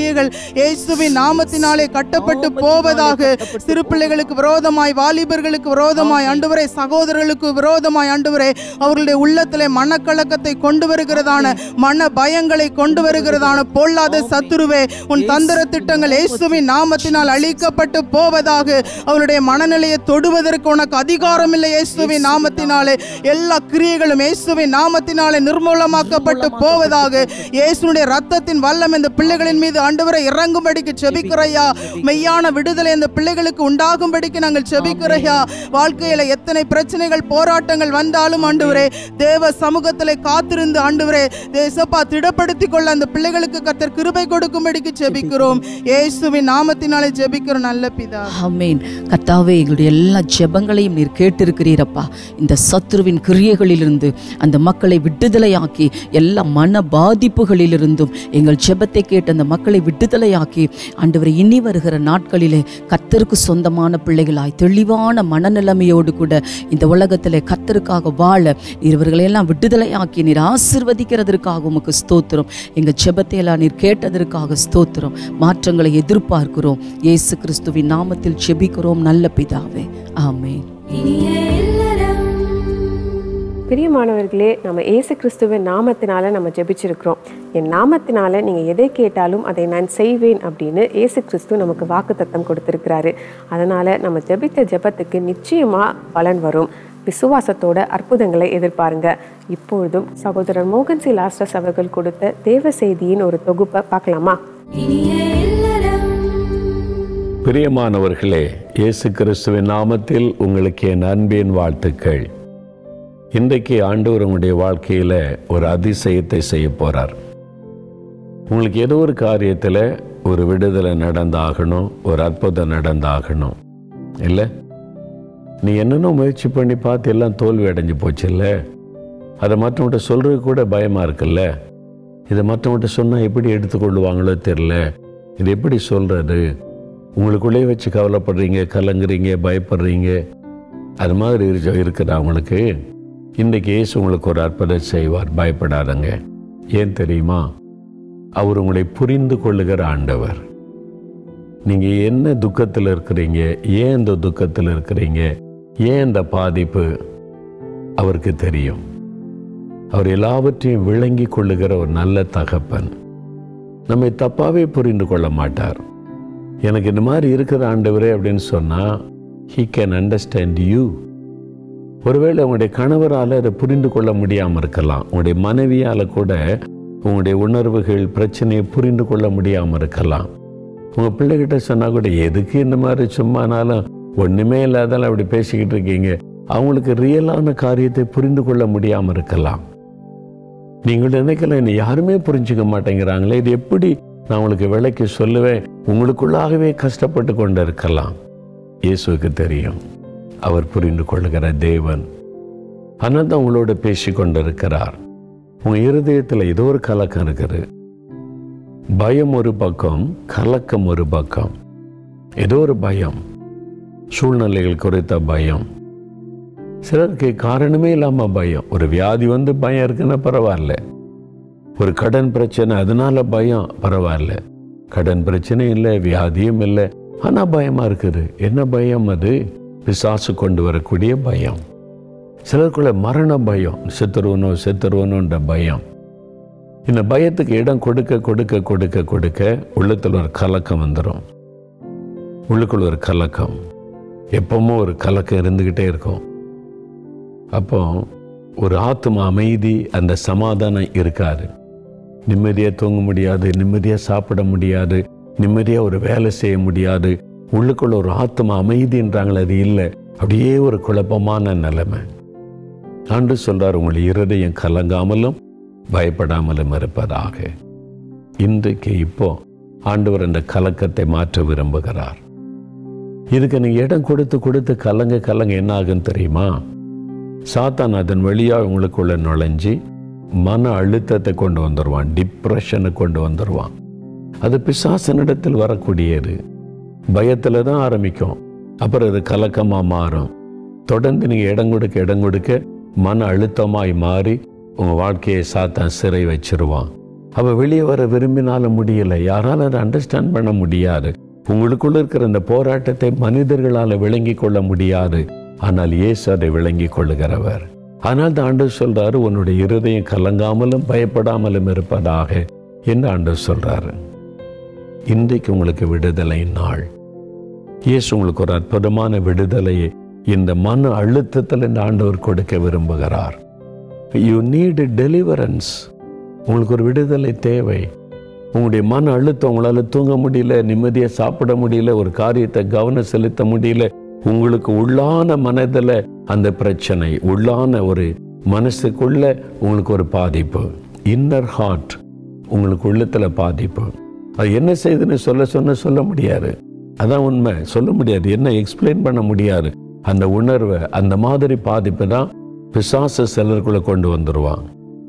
கிரியைகள் இயேசுவின் நாமத்தினாலே கட்டப்பட்டு போவதாக சிறு பிள்ளைகளுக்கு விரோதமாய் வாலிபர்களுக்கு விரோதமாய் ஆண்டவரே சகோதரர்களுக்கு விரோதமாய் ஆண்டவரே அவர்களுடைய உள்ளத்திலே மனக்கலக்கத்தை கொண்டு வருகிறதான மன பயங்களை கொண்டு வருகிறதான பொல்லாத சத்துருவே உன் தந்திர திட்டங்கள் இயேசுவின் நாமத்தினால் அழிக்கப்பட்டு போவதாக அவருடைய மனநிலையை தொடுவதற்கு உனக்கு அதிகாரம் இல்லை இயேசுவின் நாமத்தினாலே எல்லா கிரியைகளும் இயேசுவின் நாமத்தினாலே நிர்மூலமாக்கப்பட்டு போவதாக இயேசுனுடைய ரத்தத்தின் வல்லம் இந்த பிள்ளைகளின் மீது ஆண்டவரை இறங்கும்படிக்கு செபிக்கிறையா மெய்யான விடுதலை இந்த பிள்ளைகளுக்கு உண்டாகும்படிக்கு நாங்கள் செபிக்கிறையா வாழ்க்கையில எத்தனை பிரச்சனைகள் போராட்டங்கள் வந்தாலும் ஆண்டவரே தேவ சமூகத்திலே காத்திருந்து ஆண்டவரே தேசப்பா திடப்படுத்திக் கொள்ள அந்த பிள்ளைகளுக்கு கத்தர் கிருபை கொடுக்கும்படிக்கு ஜெபிக்கிறோம் இயேசுவின் நாமத்தினாலே ஜெபிக்கிறோம் நல்ல பிதா ஆமேன் கர்த்தாவே எங்களுடைய எல்லா ஜெபங்களையும் நீர் கேட்டிருக்கிறீரப்பா இந்த சத்துருவின் கிரியைகளிலிருந்து அந்த மக்களை விடுதலையாக்கி எல்லா மன பாதிப்புகளிலிருந்தும் எங்கள் ஜெபத்தை கேட்டு அந்த மக்களை விடுதலையாக்கி ஆண்டவரை இனி வருகிற நாட்களிலே கர்த்தருக்கு சொந்தமான பிள்ளைகளாய் தெளிவான மனநிலைமையோடு கூட இந்த உலகத்திலே கர்த்தருக்காக வாழ நீர் இவர்களையெல்லாம் விடுதலையாக்கி நீர் ஆசிர்வதிக்கிறதற்காக உமக்கு ஸ்தோத்திரம் எங்கள் ஜெபத்தை எல்லாம் நீர் கேட்டதற்காக ஸ்தோத்திரம் மாற்றங்களை எதிர்பார்க்கிறோம் இயேசு கிறிஸ்துவின் நாமத்தில் ஜெபிக்கிறோம் நல்ல பிதாவே ஆமென் பிரியமானவர்களே நம்ம இயேசு கிறிஸ்துவின் நாமத்தினால நம்ம ஜெபிச்சிருக்கிறோம் என் நாமத்தினால நீங்கள் எதை கேட்டாலும் அதை நான் செய்வேன் அப்படின்னு இயேசு கிறிஸ்து நமக்கு வாக்குத்தத்தம் கொடுத்திருக்கிறாரு அதனால் நம்ம ஜெபித்த ஜெபத்துக்கு நிச்சயமாக பலன் வரும் விசுவாசத்தோட அற்புதங்களை எதிர்பாருங்க இப்பொழுதும் சகோதரர் மோகன் சி லாஸ்டஸ் அவர்கள் கொடுத்த தேவ செய்தியின் ஒரு தொகுப்பை பார்க்கலாமா பிரியமானவர்களே இயேசு கிறிஸ்துவின் நாமத்தில் உங்களுக்கு என் அன்பின் வாழ்த்துக்கள் இன்றைக்கு ஆண்டவர் உங்களுடைய வாழ்க்கையில் ஒரு அதிசயத்தை செய்ய போகிறார் உங்களுக்கு ஏதோ ஒரு காரியத்தில் ஒரு விடுதலை நடந்தாகணும் ஒரு அற்புதம் நடந்தாகணும் இல்லை நீ என்னென்ன முயற்சி பண்ணி பார்த்து எல்லாம் தோல்வி அடைஞ்சு போச்சுல்ல அதை மற்றவங்கிட்ட சொல்கிறது கூட பயமாக இருக்குல்ல இதை மற்றவங்கிட்ட சொன்னால் எப்படி எடுத்துக்கொள்ளுவாங்களோ தெரில இது எப்படி சொல்கிறது உங்களுக்குள்ளே வச்சு கவலைப்படுறீங்க கலங்குறீங்க பயப்படுறீங்க அது மாதிரி இருக்க இருக்குதா உங்களுக்கு இன்றைக்கி இயேசு உங்களுக்கு ஒரு அற்புதம் செய்வார் பயப்படாதங்க ஏன் தெரியுமா அவர் உங்களை புரிந்து கொள்ளுகிற ஆண்டவர் நீங்கள் என்ன துக்கத்தில் இருக்கிறீங்க ஏன் இந்த துக்கத்தில் இருக்கிறீங்க ஏன் இந்த பாதிப்பு அவருக்கு தெரியும் அவர் எல்லாவற்றையும் விளங்கி கொள்ளுகிற ஒரு நல்ல தகப்பன் நம்மை தப்பாவே புரிந்து கொள்ள மாட்டார் எனக்கு இந்த மாதிரி இருக்கிற ஆண்டவரே அப்படின்னு சொன்னால் ஹீ கேன் அண்டர்ஸ்டாண்ட் யூ ஒருவேளை உங்களுடைய கணவரால் அதை புரிந்து கொள்ள முடியாமல் இருக்கலாம் உங்களுடைய மனைவியால் கூட உங்களுடைய உணர்வுகள் பிரச்சனையை புரிந்து கொள்ள முடியாமல் இருக்கலாம் உங்கள் பிள்ளைகிட்ட சொன்னால் கூட எதுக்கு இந்த மாதிரி சும்மானாலும் ஒன்றுமே இல்லாதாலும் அப்படி பேசிக்கிட்டு இருக்கீங்க அவங்களுக்கு ரியலான காரியத்தை புரிந்து கொள்ள முடியாமல் இருக்கலாம் நீங்கள் நினைக்கல என்னை யாருமே புரிஞ்சுக்க மாட்டேங்கிறாங்களே இது எப்படி நான் உங்களுக்கு விலைக்கு சொல்லுவேன் உங்களுக்குள்ளாகவே கஷ்டப்பட்டு கொண்டு இருக்கலாம் இயேசுவுக்கு தெரியும் அவர் புரிந்து கொள்ளுகிற தேவன் ஆனால் தான் உங்களோட பேசி கொண்டு இருக்கிறார் உங்கள் இருதயத்தில் ஏதோ ஒரு கலக்கம் இருக்குது பயம் ஒரு பக்கம் கலக்கம் ஒரு பக்கம் ஏதோ ஒரு பயம் சூழ்நிலைகள் குறித்த பயம் சிலருக்கு காரணமே இல்லாமல் பயம் ஒரு வியாதி வந்து பயம் இருக்குன்னா பரவாயில்ல ஒரு கடன் பிரச்சனை அதனால பயம் பரவாயில்ல கடன் பிரச்சனை இல்லை வியாதியும் இல்லை ஆனால் பயமாக இருக்குது என்ன பயம் அது பிசாசு கொண்டு வரக்கூடிய பயம் சிலருக்குள்ள மரண பயம் செத்துருவனோ செத்துருவனோன்ற பயம் இந்த பயத்துக்கு இடம் கொடுக்க கொடுக்க கொடுக்க கொடுக்க உள்ளத்தில் ஒரு கலக்கம் வந்துடும் உள்ளுக்குள்ள ஒரு கலக்கம் எப்பவும் ஒரு கலக்கம் இருந்துக்கிட்டே இருக்கும் அப்போ ஒரு ஆத்ம அமைதி அந்த சமாதானம் இருக்காது நிம்மதியாக தூங்க முடியாது நிம்மதியாக சாப்பிட முடியாது நிம்மதியாக ஒரு வேலை செய்ய முடியாது உள்ளுக்குள்ள ஒரு ஆத்ம அமைதின்றாங்களே அது இல்லை அப்படியே ஒரு குழப்பமான நிலைமை ஆண்டு சொல்றார் உங்கள் இருதயம் கலங்காமலும் பயப்படாமலும் இருப்பதாக இன்றைக்கு இப்போ ஆண்டவர் அந்த கலக்கத்தை மாற்ற விரும்புகிறார் இதுக்கு நீங்க இடம் கொடுத்து கொடுத்து கலங்க கலங்க என்ன ஆகுன்னு தெரியுமா சாத்தான் அதன் வழியா உங்களுக்குள்ள நுழைஞ்சி மன அழுத்தத்தை கொண்டு வந்துடுவான் டிப்ரெஷனை கொண்டு வந்துடுவான் அது பிசாசனிடத்தில் வரக்கூடியது பயத்தில் தான் ஆரம்பிக்கும் அப்புறம் அது கலக்கமாக மாறும் தொடர்ந்து நீங்கள் இடம் கொடுக்க இடம் கொடுக்க மன அழுத்தமாய் மாறி உங்கள் வாழ்க்கையை சாத்தான் சிறை வச்சிருவான் அவ வெளியே வர விரும்பினாலும் முடியல யாரால அதை அண்டர்ஸ்டாண்ட் பண்ண முடியாது உங்களுக்குள்ள இருக்கிற இந்த போராட்டத்தை மனிதர்களால் விளங்கி கொள்ள முடியாது ஆனால் இயேசு அதை விளங்கி கொள்ளுகிறவர் ஆனால் தான் ஆண்டு சொல்றாரு உன்னுடைய இருதயம் கலங்காமலும் பயப்படாமலும் இருப்பதாக என்று ஆண்டு சொல்றாரு இன்றைக்கு உங்களுக்கு விடுதலை நாள் இயேசு உங்களுக்கு ஒரு அற்புதமான விடுதலையை இந்த மன அழுத்தத்தில் இந்த ஆண்டவர் கொடுக்க விரும்புகிறார் யூ நீட் டெலிவரன்ஸ் உங்களுக்கு ஒரு விடுதலை தேவை உங்களுடைய மன அழுத்தம் உங்களால் தூங்க முடியல நிம்மதியாக சாப்பிட முடியல ஒரு காரியத்தை கவனம் செலுத்த முடியல உங்களுக்கு உள்ளான மனதில் அந்த பிரச்சனை உள்ளான ஒரு மனசுக்குள்ள உங்களுக்கு ஒரு பாதிப்பு இன்னர் ஹார்ட் உங்களுக்கு உள்ளத்தில் பாதிப்பு அது என்ன செய்யுதுன்னு சொல்ல சொன்ன சொல்ல முடியாது அதான் உண்மை சொல்ல முடியாது என்ன எக்ஸ்பிளைன் பண்ண முடியாது அந்த உணர்வை அந்த மாதிரி பாதிப்பு தான் பிசாசு சிலருக்குள்ள கொண்டு வந்துடுவான்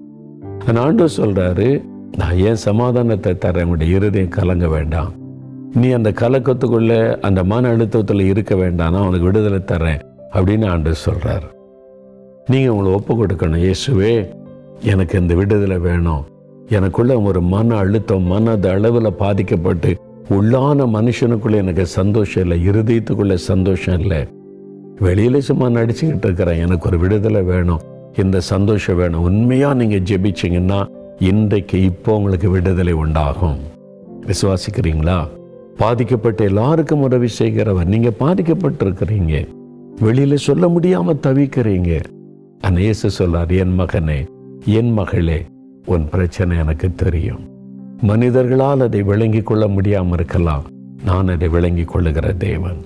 அந்த ஆண்டு சொல்றாரு நான் ஏன் சமாதானத்தை தரேன் உங்களுடைய இருதயம் கலங்க வேண்டாம் நீ அந்த கலக்கத்துக்குள்ள அந்த மன அழுத்தத்தில் இருக்க வேண்டாம் நான் உனக்கு விடுதலை தரேன் அப்படின்னு ஆண்டு சொல்றாரு நீங்க உங்களை ஒப்பு கொடுக்கணும் இயேசுவே எனக்கு இந்த விடுதலை வேணும் எனக்குள்ள ஒரு மன அழுத்தம் மனது அளவில் பாதிக்கப்பட்டு உள்ளான மனுஷனுக்குள்ள எனக்கு சந்தோஷம் இல்லை இருதயத்துக்குள்ள சந்தோஷம் இல்லை வெளியில சும்மா நடிச்சுக்கிட்டு இருக்கிறேன் எனக்கு ஒரு விடுதலை வேணும் இந்த சந்தோஷம் வேணும் உண்மையா நீங்க ஜெபிச்சீங்கன்னா இன்றைக்கு இப்போ உங்களுக்கு விடுதலை உண்டாகும் விசுவாசிக்கிறீங்களா பாதிக்கப்பட்ட எல்லாருக்கும் உதவி செய்கிறவர் நீங்க பாதிக்கப்பட்டிருக்கிறீங்க வெளியில சொல்ல முடியாம தவிக்கிறீங்க ஆனா இயேசு சொல்லார் என் மகனே என் மகளே உன் பிரச்சனை எனக்கு தெரியும் மனிதர்களால் அதை விளங்கிக் கொள்ள முடியாம இருக்கலாம் நான் அதை விளங்கிக் கொள்ளுகிற தேவன்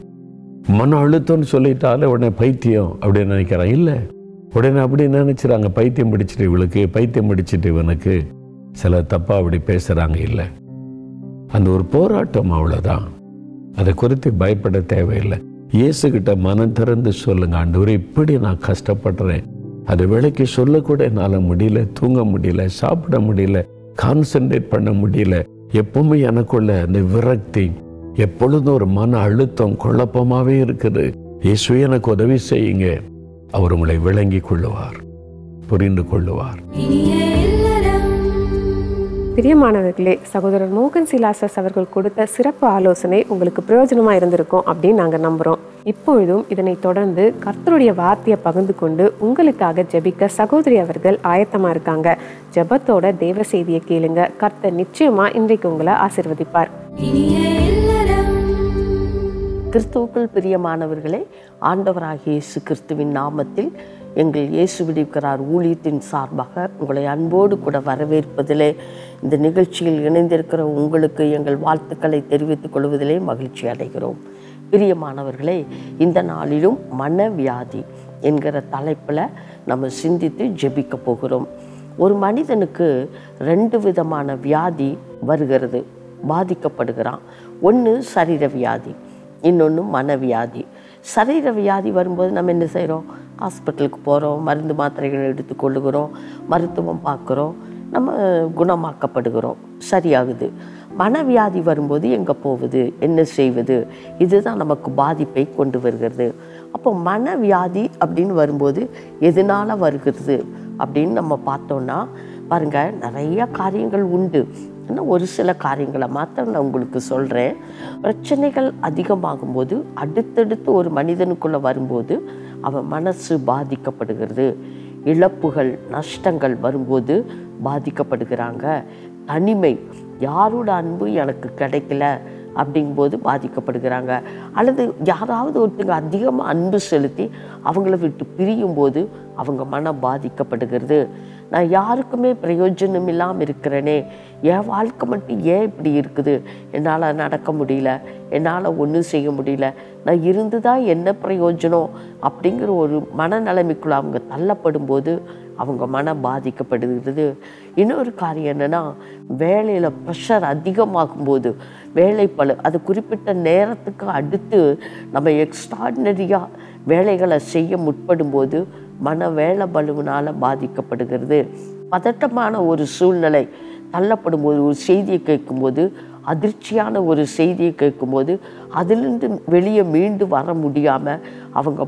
மன அழுத்தம்னு சொல்லிட்டாலே உடனே பைத்தியம் அப்படின்னு நினைக்கிறான் இல்லை உடனே அப்படி நினைச்சிறாங்க பைத்தியம் பிடிச்சிட்டு இவளுக்கு பைத்தியம் பிடிச்சிட்டு இவனுக்கு சில தப்பா அப்படி பேசுறாங்க இல்லை அந்த ஒரு போராட்டம் அவ்வளவுதான் அதை குறித்து பயப்பட தேவையில்லை இயேசுகிட்ட மனம் திறந்து சொல்லுங்க ஆண்டவரே இப்படி நான் கஷ்டப்படுறேன் அதை விலைக்கு சொல்லக்கூட என்னால் முடியல தூங்க முடியல சாப்பிட முடியல கான்சென்ட்ரேட் பண்ண முடியல எப்பவுமே எனக்குள்ள அந்த விரக்தி எப்பொழுதும் ஒரு மன அழுத்தம் குழப்பமாவே இருக்குது இயேசுவே எனக்கு உதவி செய்யுங்க அவர் உங்களை விளங்கி கொள்ளுவார் புரிந்து கொள்ளுவார் பிரியமானவர்களே சகோதரர் மோகன் சிலாசஸ் அவர்கள் கொடுத்த சிறப்பு ஆலோசனை உங்களுக்கு பிரயோஜனமா இருந்திருக்கும் அப்படின்னு நாங்க நம்புறோம் இப்பொழுதும் இதனை தொடர்ந்து கர்த்தருடைய வார்த்தையை பகிர்ந்து கொண்டு உங்களுக்காக ஜெபிக்க சகோதரி அவர்கள் ஆயத்தமா இருக்காங்க ஜெபத்தோட தேவ செய்தியை கேளுங்க கர்த்தர் நிச்சயமா இன்றைக்கு உங்களை ஆசிர்வதிப்பார் கிறிஸ்துவுக்குள் பிரியமானவர்களே ஆண்டவராகிய இயேசு கிறிஸ்துவின் நாமத்தில் எங்கள் இயேசு விடுவிக்கிறார் ஊழியத்தின் சார்பாக உங்களை அன்போடு கூட வரவேற்பதிலே இந்த நிகழ்ச்சியில் இணைந்திருக்கிற உங்களுக்கு எங்கள் வாழ்த்துக்களை தெரிவித்துக் கொள்வதிலே மகிழ்ச்சி அடைகிறோம் பிரியமானவர்களே இந்த நாளிலும் மனவியாதி என்கிற தலைப்பில் நம்ம சிந்தித்து ஜெபிக்க போகிறோம் ஒரு மனிதனுக்கு ரெண்டு விதமான வியாதி வருகிறது பாதிக்கப்படுகிறான் ஒன்று சரீர வியாதி இன்னொன்று மனவியாதி சரீர வியாதி வரும்போது நம்ம என்ன செய்கிறோம் ஹாஸ்பிட்டலுக்கு போகிறோம் மருந்து மாத்திரைகள் எடுத்துக்கொள்ளுகிறோம் மருத்துவம் பார்க்குறோம் நம்ம குணமாக்கப்படுகிறோம் சரியாகுது மனவியாதி வரும்போது எங்கே போவது என்ன செய்வது இதுதான் நமக்கு பாதிப்பை கொண்டு வருகிறது அப்போ மனவியாதி அப்படின்னு வரும்போது எதனால் வருகிறது அப்படின்னு நம்ம பார்த்தோன்னா பாருங்கள் நிறைய காரியங்கள் உண்டு இன்னும் ஒரு சில காரியங்களை மாத்திரம் நான் உங்களுக்கு சொல்கிறேன் பிரச்சனைகள் அதிகமாகும்போது அடுத்தடுத்து ஒரு மனிதனுக்குள்ளே வரும்போது அவன் மனசு பாதிக்கப்படுகிறது இழப்புகள் நஷ்டங்கள் வரும்போது பாதிக்கப்படுகிறாங்க தனிமை யாரோட அன்பு எனக்கு கிடைக்கல அப்படிங்கும்போது பாதிக்கப்படுகிறாங்க அல்லது யாராவது ஒருத்தங்க அதிகமாக அன்பு செலுத்தி அவங்கள விட்டு பிரியும் போது அவங்க மனம் பாதிக்கப்படுகிறது நான் யாருக்குமே பிரயோஜனம் இல்லாமல் இருக்கிறேனே என் வாழ்க்கை மட்டும் ஏன் இப்படி இருக்குது என்னால் நடக்க முடியல என்னால் ஒன்றும் செய்ய முடியல நான் இருந்து தான் என்ன பிரயோஜனம் அப்படிங்கிற ஒரு மனநிலைமைக்குள்ள அவங்க தள்ளப்படும் போது அவங்க மனம் பாதிக்கப்படுகிறது இன்னொரு காரியம் என்னென்னா வேலையில் ப்ரெஷர் அதிகமாகும் போது வேலைப்பளு அது குறிப்பிட்ட நேரத்துக்கு அடுத்து நம்ம எக்ஸ்ட்ராடினரியாக வேலைகளை செய்ய முற்படும் போது மன வேலை பலுவினால் பாதிக்கப்படுகிறது பதட்டமான ஒரு சூழ்நிலை தள்ளப்படும் போது ஒரு செய்தியை கேட்கும்போது அதிர்ச்சியான ஒரு செய்தியை கேட்கும்போது அதிலிருந்து வெளியே மீண்டு வர முடியாமல் அவங்க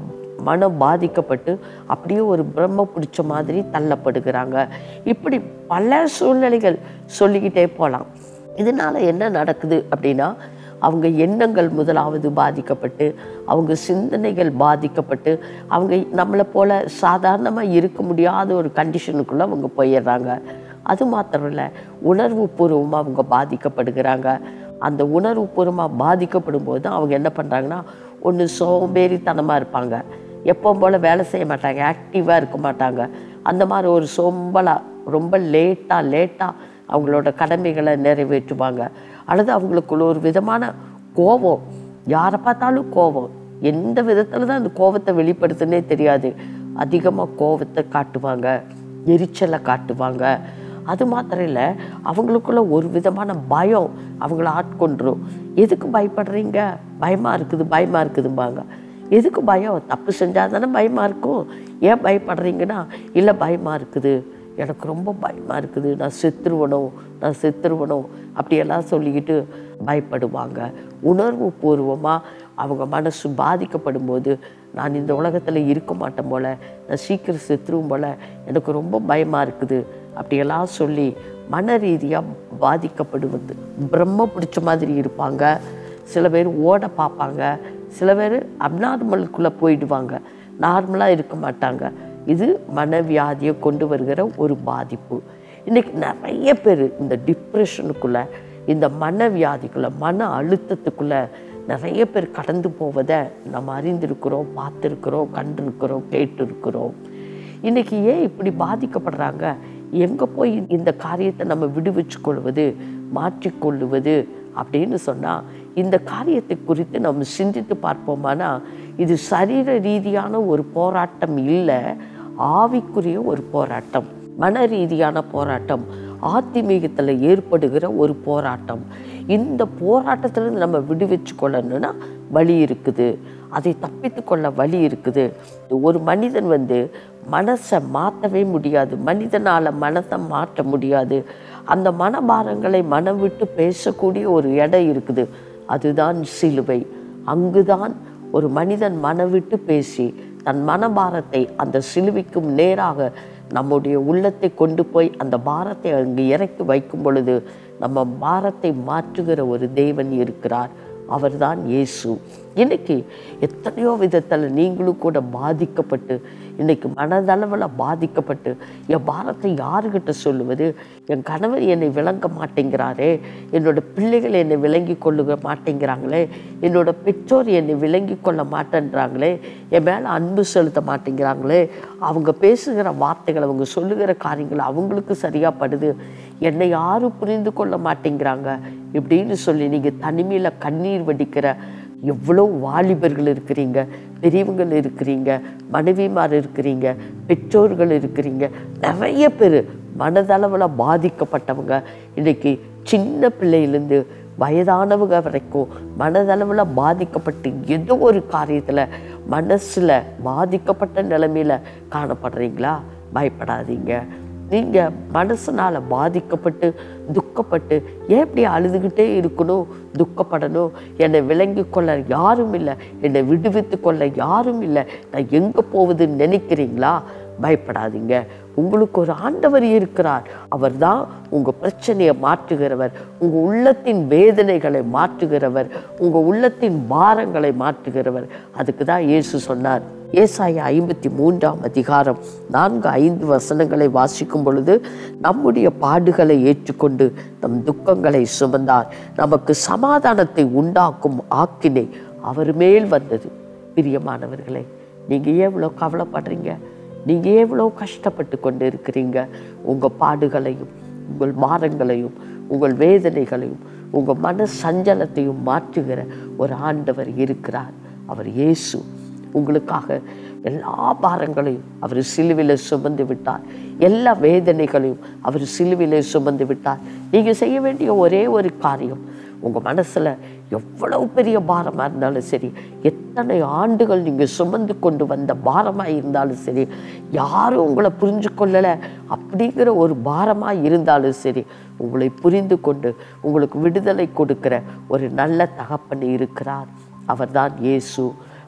மனம் பாதிக்கப்பட்டு அப்படியே ஒரு பிரம்ம பிடிச்ச மாதிரி தள்ளப்படுகிறாங்க இப்படி பல சூழ்நிலைகள் சொல்லிக்கிட்டே போகலாம் இதனால என்ன நடக்குது அப்படின்னா அவங்க எண்ணங்கள் முதலாவது பாதிக்கப்பட்டு அவங்க சிந்தனைகள் பாதிக்கப்பட்டு அவங்க நம்மளை போல சாதாரணமாக இருக்க முடியாத ஒரு கண்டிஷனுக்குள்ளே அவங்க போயிடுறாங்க அது மாத்திரம் இல்லை உணர்வு பூர்வமாக அவங்க பாதிக்கப்படுகிறாங்க அந்த உணர்வு பூர்வமாக பாதிக்கப்படும் போது தான் அவங்க என்ன பண்ணுறாங்கன்னா ஒன்று சோம்பேறித்தனமாக இருப்பாங்க எப்போ போல் வேலை செய்ய மாட்டாங்க ஆக்டிவாக இருக்க மாட்டாங்க அந்த மாதிரி ஒரு சோம்பலாக ரொம்ப லேட்டாக லேட்டாக அவங்களோட கடமைகளை நிறைவேற்றுவாங்க அல்லது அவங்களுக்குள்ள ஒரு விதமான கோபம் யாரை பார்த்தாலும் கோபம் எந்த விதத்தில் தான் அந்த கோபத்தை வெளிப்படுத்துனே தெரியாது அதிகமாக கோபத்தை காட்டுவாங்க எரிச்சலை காட்டுவாங்க அது மாத்திரம் இல்லை அவங்களுக்குள்ள ஒரு விதமான பயம் அவங்கள ஆட்கொண்டுரும் எதுக்கு பயப்படுறீங்க பயமாக இருக்குது பயமாக இருக்குதும்பாங்க எதுக்கு பயம் தப்பு செஞ்சால் தானே பயமாக இருக்கும் ஏன் பயப்படுறீங்கன்னா இல்லை பயமாக இருக்குது எனக்கு ரொம்ப பயமாக இருக்குது நான் செத்துருவனோ நான் செத்துருவனோ அப்படியெல்லாம் சொல்லிக்கிட்டு பயப்படுவாங்க உணர்வு பூர்வமாக அவங்க மனசு பாதிக்கப்படும் போது நான் இந்த உலகத்தில் இருக்க மாட்டேன் போல நான் சீக்கிரம் செத்துருவும் போல எனக்கு ரொம்ப பயமாக இருக்குது அப்படியெல்லாம் சொல்லி மன ரீதியாக பாதிக்கப்படுவது பிரம்ம பிடிச்ச மாதிரி இருப்பாங்க சில பேர் ஓட பார்ப்பாங்க சில பேர் அப்நார்மலுக்குள்ளே போயிடுவாங்க நார்மலாக இருக்க மாட்டாங்க இது மனவியாதியை கொண்டு வருகிற ஒரு பாதிப்பு இன்றைக்கி நிறைய பேர் இந்த டிப்ரெஷனுக்குள்ளே இந்த மனவியாதிக்குள்ளே மன அழுத்தத்துக்குள்ளே நிறைய பேர் கடந்து போவதை நம்ம அறிந்திருக்கிறோம் பார்த்துருக்குறோம் கண்டிருக்கிறோம் கேட்டிருக்கிறோம் இன்றைக்கி ஏன் இப்படி பாதிக்கப்படுறாங்க எங்கே போய் இந்த காரியத்தை நம்ம விடுவிச்சு கொள்வது மாற்றிக்கொள்ளுவது அப்படின்னு சொன்னால் இந்த காரியத்தை குறித்து நம்ம சிந்தித்து பார்ப்போமானா இது சரீர ரீதியான ஒரு போராட்டம் இல்லை ஆவிக்குரிய ஒரு போராட்டம் மன ரீதியான போராட்டம் ஆத்திமீகத்தில் ஏற்படுகிற ஒரு போராட்டம் இந்த போராட்டத்திலிருந்து நம்ம விடுவிச்சு கொள்ளணும்னா வழி இருக்குது அதை தப்பித்து கொள்ள வழி இருக்குது ஒரு மனிதன் வந்து மனசை மாற்றவே முடியாது மனிதனால் மனசை மாற்ற முடியாது அந்த மனபாரங்களை மனம் விட்டு பேசக்கூடிய ஒரு இடம் இருக்குது அதுதான் சிலுவை அங்குதான் ஒரு மனிதன் மனம் விட்டு பேசி தன் மனபாரத்தை அந்த சிலுவைக்கும் நேராக நம்முடைய உள்ளத்தை கொண்டு போய் அந்த பாரத்தை அங்கு இறக்கி வைக்கும் பொழுது நம்ம பாரத்தை மாற்றுகிற ஒரு தேவன் இருக்கிறார் அவர்தான் இயேசு இன்னைக்கு எத்தனையோ விதத்தில் நீங்களும் கூட பாதிக்கப்பட்டு இன்னைக்கு மனதளவில் பாதிக்கப்பட்டு என் பாரத்தை யாருக்கிட்ட சொல்லுவது என் கணவர் என்னை விளங்க மாட்டேங்கிறாரே என்னோட பிள்ளைகள் என்னை விளங்கி கொள்ளுக மாட்டேங்கிறாங்களே என்னோட பெற்றோர் என்னை விளங்கி கொள்ள மாட்டேன்றாங்களே என் மேலே அன்பு செலுத்த மாட்டேங்கிறாங்களே அவங்க பேசுகிற வார்த்தைகள் அவங்க சொல்லுகிற காரியங்கள் அவங்களுக்கு சரியாக படுது என்னை யாரும் புரிந்து கொள்ள மாட்டேங்கிறாங்க இப்படின்னு சொல்லி நீங்கள் தனிமையில் கண்ணீர் வடிக்கிற எவ்வளோ வாலிபர்கள் இருக்கிறீங்க பெரியவங்கள் இருக்கிறீங்க மனைவிமார் இருக்கிறீங்க பெற்றோர்கள் இருக்கிறீங்க நிறைய பேர் மனதளவில் பாதிக்கப்பட்டவங்க இன்னைக்கு சின்ன பிள்ளையிலேருந்து வயதானவங்க வரைக்கும் மனதளவில் பாதிக்கப்பட்டு ஏதோ ஒரு காரியத்தில் மனசில் பாதிக்கப்பட்ட நிலைமையில் காணப்படுறீங்களா பயப்படாதீங்க நீங்கள் மனசுனால் பாதிக்கப்பட்டு துக்கப்பட்டு ஏன் இப்படி அழுதுகிட்டே இருக்கணும் துக்கப்படணும் என்னை விளங்கி கொள்ள யாரும் இல்லை என்னை விடுவித்து கொள்ள யாரும் இல்லை நான் எங்கே போகுதுன்னு நினைக்கிறீங்களா பயப்படாதீங்க உங்களுக்கு ஒரு ஆண்டவர் இருக்கிறார் அவர் தான் உங்கள் பிரச்சனையை மாற்றுகிறவர் உங்கள் உள்ளத்தின் வேதனைகளை மாற்றுகிறவர் உங்கள் உள்ளத்தின் பாரங்களை மாற்றுகிறவர் அதுக்கு தான் இயேசு சொன்னார் ஏசாய ஐம்பத்தி மூன்றாம் அதிகாரம் நான்கு ஐந்து வசனங்களை வாசிக்கும் பொழுது நம்முடைய பாடுகளை ஏற்றுக்கொண்டு நம் துக்கங்களை சுமந்தார் நமக்கு சமாதானத்தை உண்டாக்கும் ஆக்கினை அவர் மேல் வந்தது பிரியமானவர்களே நீங்கள் ஏன் இவ்வளோ கவலைப்படுறீங்க நீங்கள் எவ்வளோ கஷ்டப்பட்டு கொண்டு இருக்கிறீங்க உங்கள் பாடுகளையும் உங்கள் பாரங்களையும் உங்கள் வேதனைகளையும் உங்கள் மன சஞ்சலத்தையும் மாற்றுகிற ஒரு ஆண்டவர் இருக்கிறார் அவர் இயேசு உங்களுக்காக எல்லா பாரங்களையும் அவர் சிலுவில சுமந்து விட்டார் எல்லா வேதனைகளையும் அவர் சிலுவிலே சுமந்து விட்டார் நீங்கள் செய்ய வேண்டிய ஒரே ஒரு காரியம் உங்கள் மனசில் எவ்வளவு பெரிய பாரமாக இருந்தாலும் சரி எத்தனை ஆண்டுகள் நீங்கள் சுமந்து கொண்டு வந்த பாரமாக இருந்தாலும் சரி யாரும் உங்களை புரிஞ்சு கொள்ளலை அப்படிங்கிற ஒரு பாரமாக இருந்தாலும் சரி உங்களை புரிந்து கொண்டு உங்களுக்கு விடுதலை கொடுக்கிற ஒரு நல்ல தகப்பன் இருக்கிறார் அவர்தான் இயேசு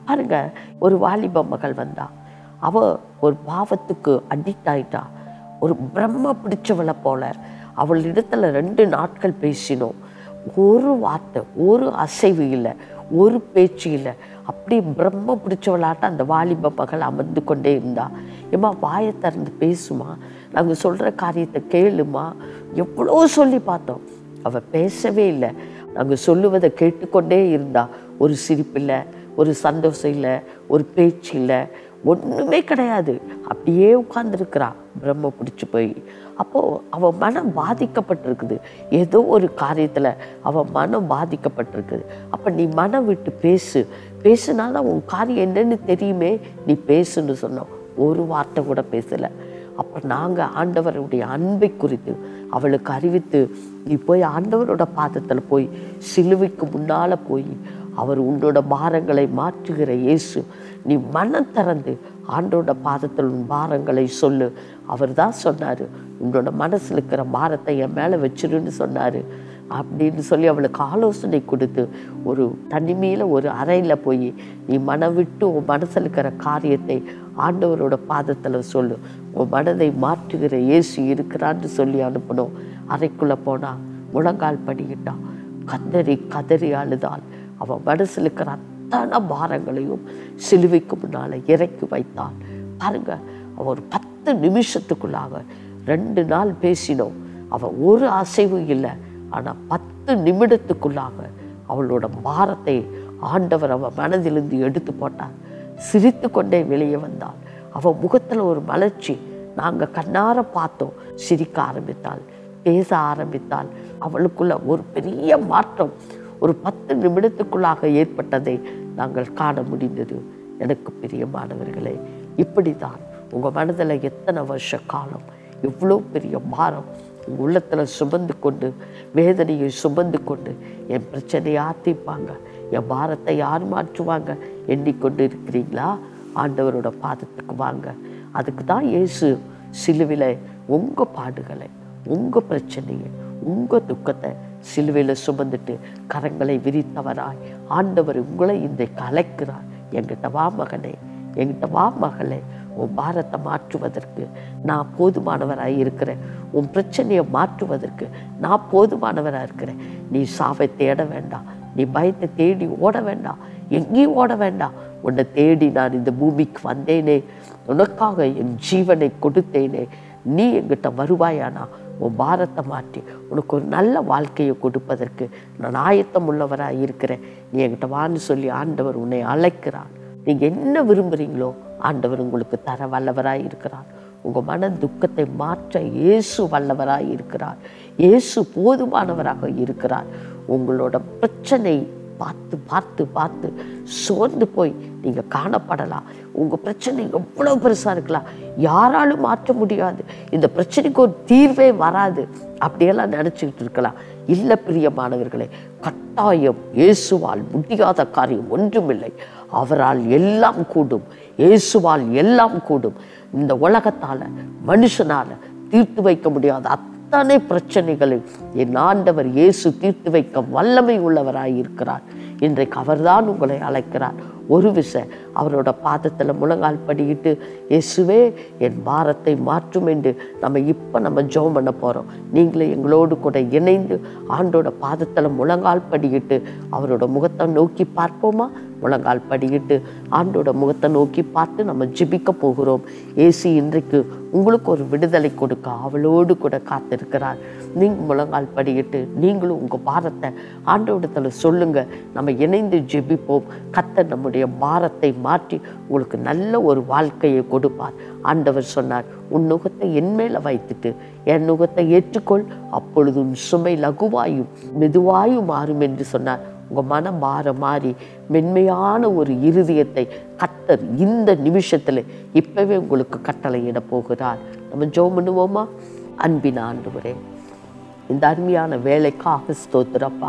பாருங்க ஒரு வாலிப மகள் வந்தா அவ ஒரு பாவத்துக்கு அடிக்ட் ஆயிட்டா ஒரு பிரம்ம பிடிச்சவளை போல அவள் இடத்துல ரெண்டு நாட்கள் பேசினோம் ஒரு வார்த்தை ஒரு அசைவு இல்லை ஒரு பேச்சு இல்லை அப்படி பிரம்ம பிடிச்சவளாட்ட அந்த வாலிப மகள் அமர்ந்து கொண்டே இருந்தா ஏம்மா வாயை திறந்து பேசுமா நாங்கள் சொல்கிற காரியத்தை கேளுமா எவ்வளோ சொல்லி பார்த்தோம் அவள் பேசவே இல்லை நாங்கள் சொல்லுவதை கேட்டுக்கொண்டே இருந்தா ஒரு சிரிப்பு இல்லை ஒரு சந்தோஷம் இல்லை ஒரு பேச்சு இல்லை ஒன்றுமே கிடையாது அப்படியே உட்கார்ந்துருக்கிறா பிரம்ம பிடிச்சி போய் அப்போது அவள் மனம் பாதிக்கப்பட்டிருக்குது ஏதோ ஒரு காரியத்தில் அவள் மனம் பாதிக்கப்பட்டிருக்குது அப்போ நீ மனம் விட்டு பேசு பேசுனாதான் உன் காரியம் என்னன்னு தெரியுமே நீ பேசுன்னு சொன்னோம் ஒரு வார்த்தை கூட பேசலை அப்போ நாங்கள் ஆண்டவருடைய அன்பை குறித்து அவளுக்கு அறிவித்து நீ போய் ஆண்டவரோட பாதத்தில் போய் சிலுவைக்கு முன்னால் போய் அவர் உன்னோட பாரங்களை மாற்றுகிற இயேசு நீ மனம் திறந்து ஆண்டோட பாதத்தில் உன் பாரங்களை சொல்லு அவர் தான் சொன்னார் உன்னோட மனசில் இருக்கிற பாரத்தை என் மேலே வச்சிருன்னு சொன்னார் அப்படின்னு சொல்லி அவளுக்கு ஆலோசனை கொடுத்து ஒரு தனிமையில் ஒரு அறையில் போய் நீ மனம் விட்டு உன் மனசில் இருக்கிற காரியத்தை ஆண்டவரோட பாதத்தில் சொல்லு உன் மனதை மாற்றுகிற இயேசு இருக்கிறான்னு சொல்லி அனுப்பணும் அறைக்குள்ளே போனா முழங்கால் படிக்கிட்டான் கதறி கதறி அழுதாள் அவன் மனசில் இருக்கிற அத்தனை பாரங்களையும் சிலுவைக்கு முன்னால் இறக்கி வைத்தாள் பாருங்க அவன் ஒரு பத்து நிமிஷத்துக்குள்ளாக ரெண்டு நாள் பேசினோம் அவன் ஒரு அசைவும் இல்லை ஆனால் பத்து நிமிடத்துக்குள்ளாக அவளோட பாரத்தை ஆண்டவர் அவன் மனதிலிருந்து எடுத்து போட்டார் சிரித்து கொண்டே வெளியே வந்தாள் அவள் முகத்தில் ஒரு மலர்ச்சி நாங்கள் கண்ணார பார்த்தோம் சிரிக்க ஆரம்பித்தாள் பேச ஆரம்பித்தாள் அவளுக்குள்ள ஒரு பெரிய மாற்றம் ஒரு பத்து நிமிடத்துக்குள்ளாக ஏற்பட்டதை நாங்கள் காண முடிந்தது எனக்கு பிரியமானவர்களே இப்படி தான் உங்கள் மனதில் எத்தனை வருஷ காலம் எவ்வளோ பெரிய பாரம் உங்கள் உள்ளத்தில் சுமந்து கொண்டு வேதனையை சுமந்து கொண்டு என் பிரச்சனையை ஆத்திப்பாங்க என் பாரத்தை யார் மாற்றுவாங்க எண்ணிக்கொண்டு இருக்கிறீங்களா ஆண்டவரோட பாதத்துக்கு வாங்க அதுக்கு தான் இயேசு சிலுவில உங்கள் பாடுகளை உங்கள் பிரச்சனையை உங்கள் துக்கத்தை சிலுவையில் சுமந்துட்டு கரங்களை விரித்தவராய் ஆண்டவர் உங்களை இன்றைக்கு அழைக்கிறார் என்கிட்ட வா மகனே என்கிட்ட வா மகளே உன் பாரத்தை மாற்றுவதற்கு நான் போதுமானவராக இருக்கிறேன் உன் பிரச்சனையை மாற்றுவதற்கு நான் போதுமானவராக இருக்கிறேன் நீ சாவை தேட வேண்டாம் நீ பயத்தை தேடி ஓட வேண்டாம் எங்கேயும் ஓட வேண்டாம் உன்னை தேடி நான் இந்த பூமிக்கு வந்தேனே உனக்காக என் ஜீவனை கொடுத்தேனே நீ எங்கிட்ட வருவாயானா உன் பாரத்தை மாற்றி உனக்கு ஒரு நல்ல வாழ்க்கையை கொடுப்பதற்கு நான் ஆயத்தம் உள்ளவராக இருக்கிறேன் நீ என்கிட்ட வான்னு சொல்லி ஆண்டவர் உன்னை அழைக்கிறார் நீங்கள் என்ன விரும்புகிறீங்களோ ஆண்டவர் உங்களுக்கு தர வல்லவராய் இருக்கிறார் உங்கள் மன துக்கத்தை மாற்ற இயேசு வல்லவராய் இருக்கிறார் இயேசு போதுமானவராக இருக்கிறார் உங்களோட பிரச்சனை பார்த்து பார்த்து பார்த்து சோர்ந்து போய் நீங்கள் காணப்படலாம் உங்கள் பிரச்சனை எவ்வளோ பெருசாக இருக்கலாம் யாராலும் மாற்ற முடியாது இந்த பிரச்சனைக்கு ஒரு தீர்வே வராது அப்படியெல்லாம் நினச்சிக்கிட்டு இருக்கலாம் இல்லை பிரியமானவர்களே கட்டாயம் இயேசுவால் முடியாத காரியம் ஒன்றுமில்லை அவரால் எல்லாம் கூடும் இயேசுவால் எல்லாம் கூடும் இந்த உலகத்தால் மனுஷனால் தீர்த்து வைக்க முடியாத அத்தனை பிரச்சனைகளையும் என் ஆண்டவர் இயேசு தீர்த்து வைக்க வல்லமை உள்ளவராய் இருக்கிறார் இன்றைக்கு அவர்தான் உங்களை அழைக்கிறார் ஒரு விசை அவரோட பாதத்தில் முழங்கால் படிக்கிட்டு இயேசுவே என் பாரத்தை மாற்றும் என்று நம்ம இப்போ நம்ம ஜெபம் பண்ண போகிறோம் நீங்களே எங்களோடு கூட இணைந்து ஆண்டோட பாதத்தில் முழங்கால் படிக்கிட்டு அவரோட முகத்தை நோக்கி பார்ப்போமா முழங்கால் படிக்கிட்டு ஆண்டோட முகத்தை நோக்கி பார்த்து நம்ம ஜெபிக்க போகிறோம் ஏசி இன்றைக்கு உங்களுக்கு ஒரு விடுதலை கொடுக்க அவளோடு கூட காத்திருக்கிறார் நீங்கள் முழங்கால் படிக்கிட்டு நீங்களும் உங்கள் பாரத்தை ஆண்டோடத்தில் சொல்லுங்கள் நம்ம இணைந்து ஜெபிப்போம் கத்த நம்முடைய பாரத்தை மாற்றி உங்களுக்கு நல்ல ஒரு வாழ்க்கையை கொடுப்பார் ஆண்டவர் சொன்னார் உன் நுகத்தை என் மேலே வைத்துட்டு என் நுகத்தை ஏற்றுக்கொள் அப்பொழுது உன் சுமை லகுவாயும் மெதுவாயும் மாறும் என்று சொன்னார் உங்கள் மனம் மாற மாறி மென்மையான ஒரு இருதயத்தை கத்தர் இந்த நிமிஷத்தில் இப்பவே உங்களுக்கு கட்டளையிட போகிறார் நம்ம ஜோம் பண்ணுவோமா அன்பின் ஆண்டவரே இந்த அருமையான வேலைக்காக ஸ்தோத்திரப்பா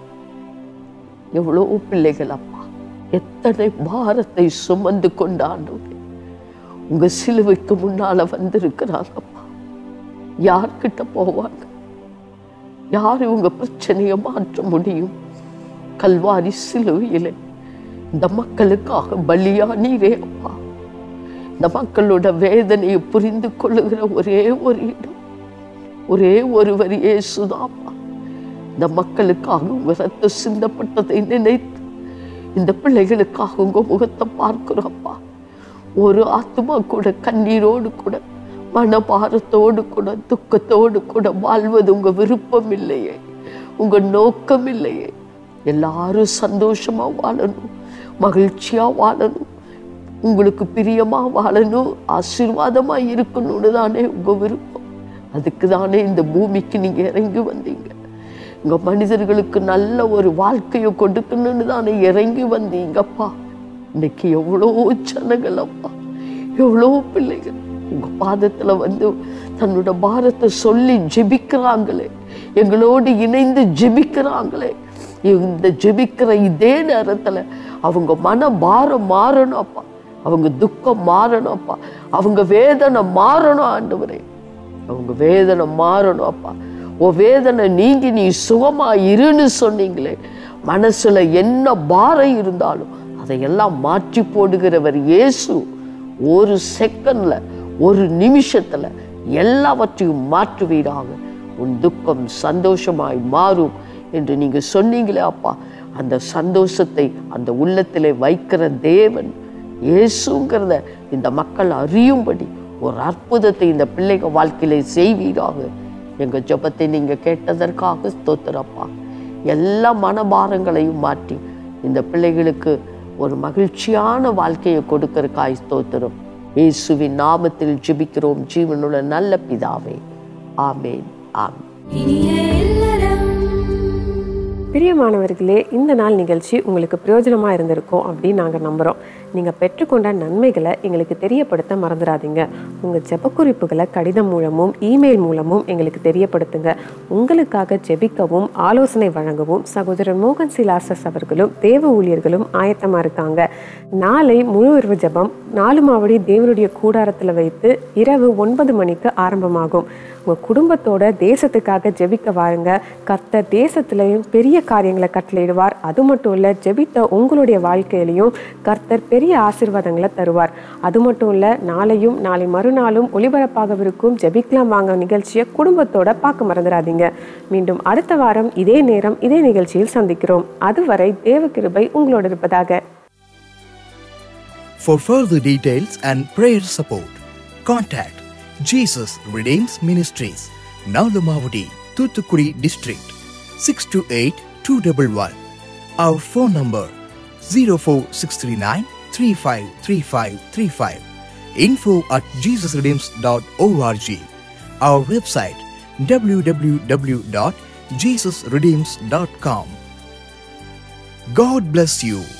எவ்வளோ பிள்ளைகள் அப்பா எத்தனை பாரத்தை சுமந்து கொண்டு ஆண்டவரே உங்க சிலுவைக்கு முன்னால வந்திருக்கிறாங்கப்பா யார்கிட்ட போவாங்க யார் உங்க பிரச்சனையை மாற்ற முடியும் கல்வாரி சிலுவையிலே இந்த மக்களுக்காக பலியா நீரே அப்பா இந்த மக்களோட வேதனையை புரிந்து கொள்ளுகிற ஒரே ஒரு இடம் ஒரே ஒருவர் இயேசுதாப்பா இந்த மக்களுக்காக உங்க ரத்தம் சிந்தப்பட்டதை நினைத்து இந்த பிள்ளைகளுக்காக உங்க முகத்தை பார்க்கிறோம்ப்பா ஒரு ஆத்மா கூட கண்ணீரோடு கூட மனபாரத்தோடு கூட துக்கத்தோடு கூட வாழ்வது உங்க விருப்பம் இல்லையே உங்க நோக்கம் இல்லையே எல்லாரும் சந்தோஷமா வாழணும் மகிழ்ச்சியா வாழணும் உங்களுக்கு பிரியமா வாழணும் ஆசீர்வாதமா இருக்கணும்னு தானே உங்க விருப்பம் அதுக்கு தானே இந்த பூமிக்கு நீங்க இறங்கி வந்தீங்க உங்க மனிதர்களுக்கு நல்ல ஒரு வாழ்க்கையை கொடுக்கணும்னு தானே இறங்கி வந்தீங்கப்பா இன்னைக்கு எவ்வளோ ஜனங்கள் அப்பா எவ்வளோ பிள்ளைகள் உங்க பாதத்துல வந்து தன்னோட பாரத்தை சொல்லி ஜெபிக்கிறாங்களே எங்களோடு இணைந்து ஜெபிக்கிறாங்களே இந்த ஜெபிக்கிற இதே நேரத்துல அவங்க மன பாரம் மாறணும் அப்பா அவங்க துக்கம் மாறணும் அப்பா அவங்க வேதனை மாறணும் ஆண்டவரே அவங்க வேதனை மாறணும் அப்பா ஓ வேதனை நீங்கி நீ சுகமா இருன்னு சொன்னீங்களே மனசுல என்ன பாரம் இருந்தாலும் அதையெல்லாம் மாற்றி போடுகிறவர் இயேசு ஒரு செகண்ட்ல ஒரு நிமிஷத்துல எல்லாவற்றையும் மாற்றுவீராக உன் துக்கம் சந்தோஷமாய் மாறும் என்று நீங்க சொன்னீங்களே அப்பா அந்த சந்தோஷத்தை அந்த உள்ளத்திலே வைக்கிற தேவன் இயேசுங்கிறத இந்த மக்கள் அறியும்படி ஒரு அற்புதத்தை இந்த பிள்ளைங்க வாழ்க்கையில செய்வீராக எங்க ஜெபத்தை நீங்க கேட்டதற்காக ஸ்தோத்திரப்பா எல்லா மனபாரங்களையும் மாற்றி இந்த பிள்ளைகளுக்கு ஒரு மகிழ்ச்சியான வாழ்க்கையை கொடுக்கறக்காய் ஸ்தோத்திரம் இயேசுவின் நாமத்தில் ஜெபிக்கிறோம் ஜீவனுள்ள நல்ல பிதாவே ஆமேன் ஆமேன் பிரியமானவர்களே இந்த நாள் நிகழ்ச்சி உங்களுக்கு பிரயோஜனமாக இருந்திருக்கும் அப்படின்னு நாங்கள் நம்புகிறோம் நீங்கள் பெற்றுக்கொண்ட நன்மைகளை எங்களுக்கு தெரியப்படுத்த மறந்துடாதீங்க உங்கள் ஜெபக்குறிப்புகளை கடிதம் மூலமும் இமெயில் மூலமும் எங்களுக்கு தெரியப்படுத்துங்க உங்களுக்காக ஜெபிக்கவும் ஆலோசனை வழங்கவும் சகோதரர் மோகன் சிலாசஸ் அவர்களும் தேவ ஊழியர்களும் ஆயத்தமாக இருக்காங்க நாளை முழு இரவு ஜெபம் நாலு மாவடி தேவனுடைய கூடாரத்தில் வைத்து இரவு ஒன்பது மணிக்கு ஆரம்பமாகும் உங்கள் குடும்பத்தோட தேசத்துக்காக ஜெபிக்க வாருங்க கர்த்தர் தேசத்திலையும் பெரிய காரியங்களை கட்டளையிடுவார் அது மட்டும் இல்லை ஜெபித்த உங்களுடைய வாழ்க்கையிலையும் கர்த்தர் பெரிய ஆசீர்வாதங்களை தருவார் அது மட்டும் இல்லை நாளையும் நாளை மறுநாளும் ஒளிபரப்பாகவிருக்கும் ஜெபிக்கலாம் வாங்க நிகழ்ச்சியை குடும்பத்தோட பார்க்க மறந்துடாதீங்க மீண்டும் அடுத்த வாரம் இதே நேரம் இதே நிகழ்ச்சியில் சந்திக்கிறோம் அதுவரை தேவ கிருபை உங்களோடு இருப்பதாக For further details and prayer support, contact Jesus Redeems Ministries, Nalamavadi, Thuthukudi District, 628-211. Our phone number 04639-353535. Info at jesusredeems.org. Our website www.jesusredeems.com. God bless you.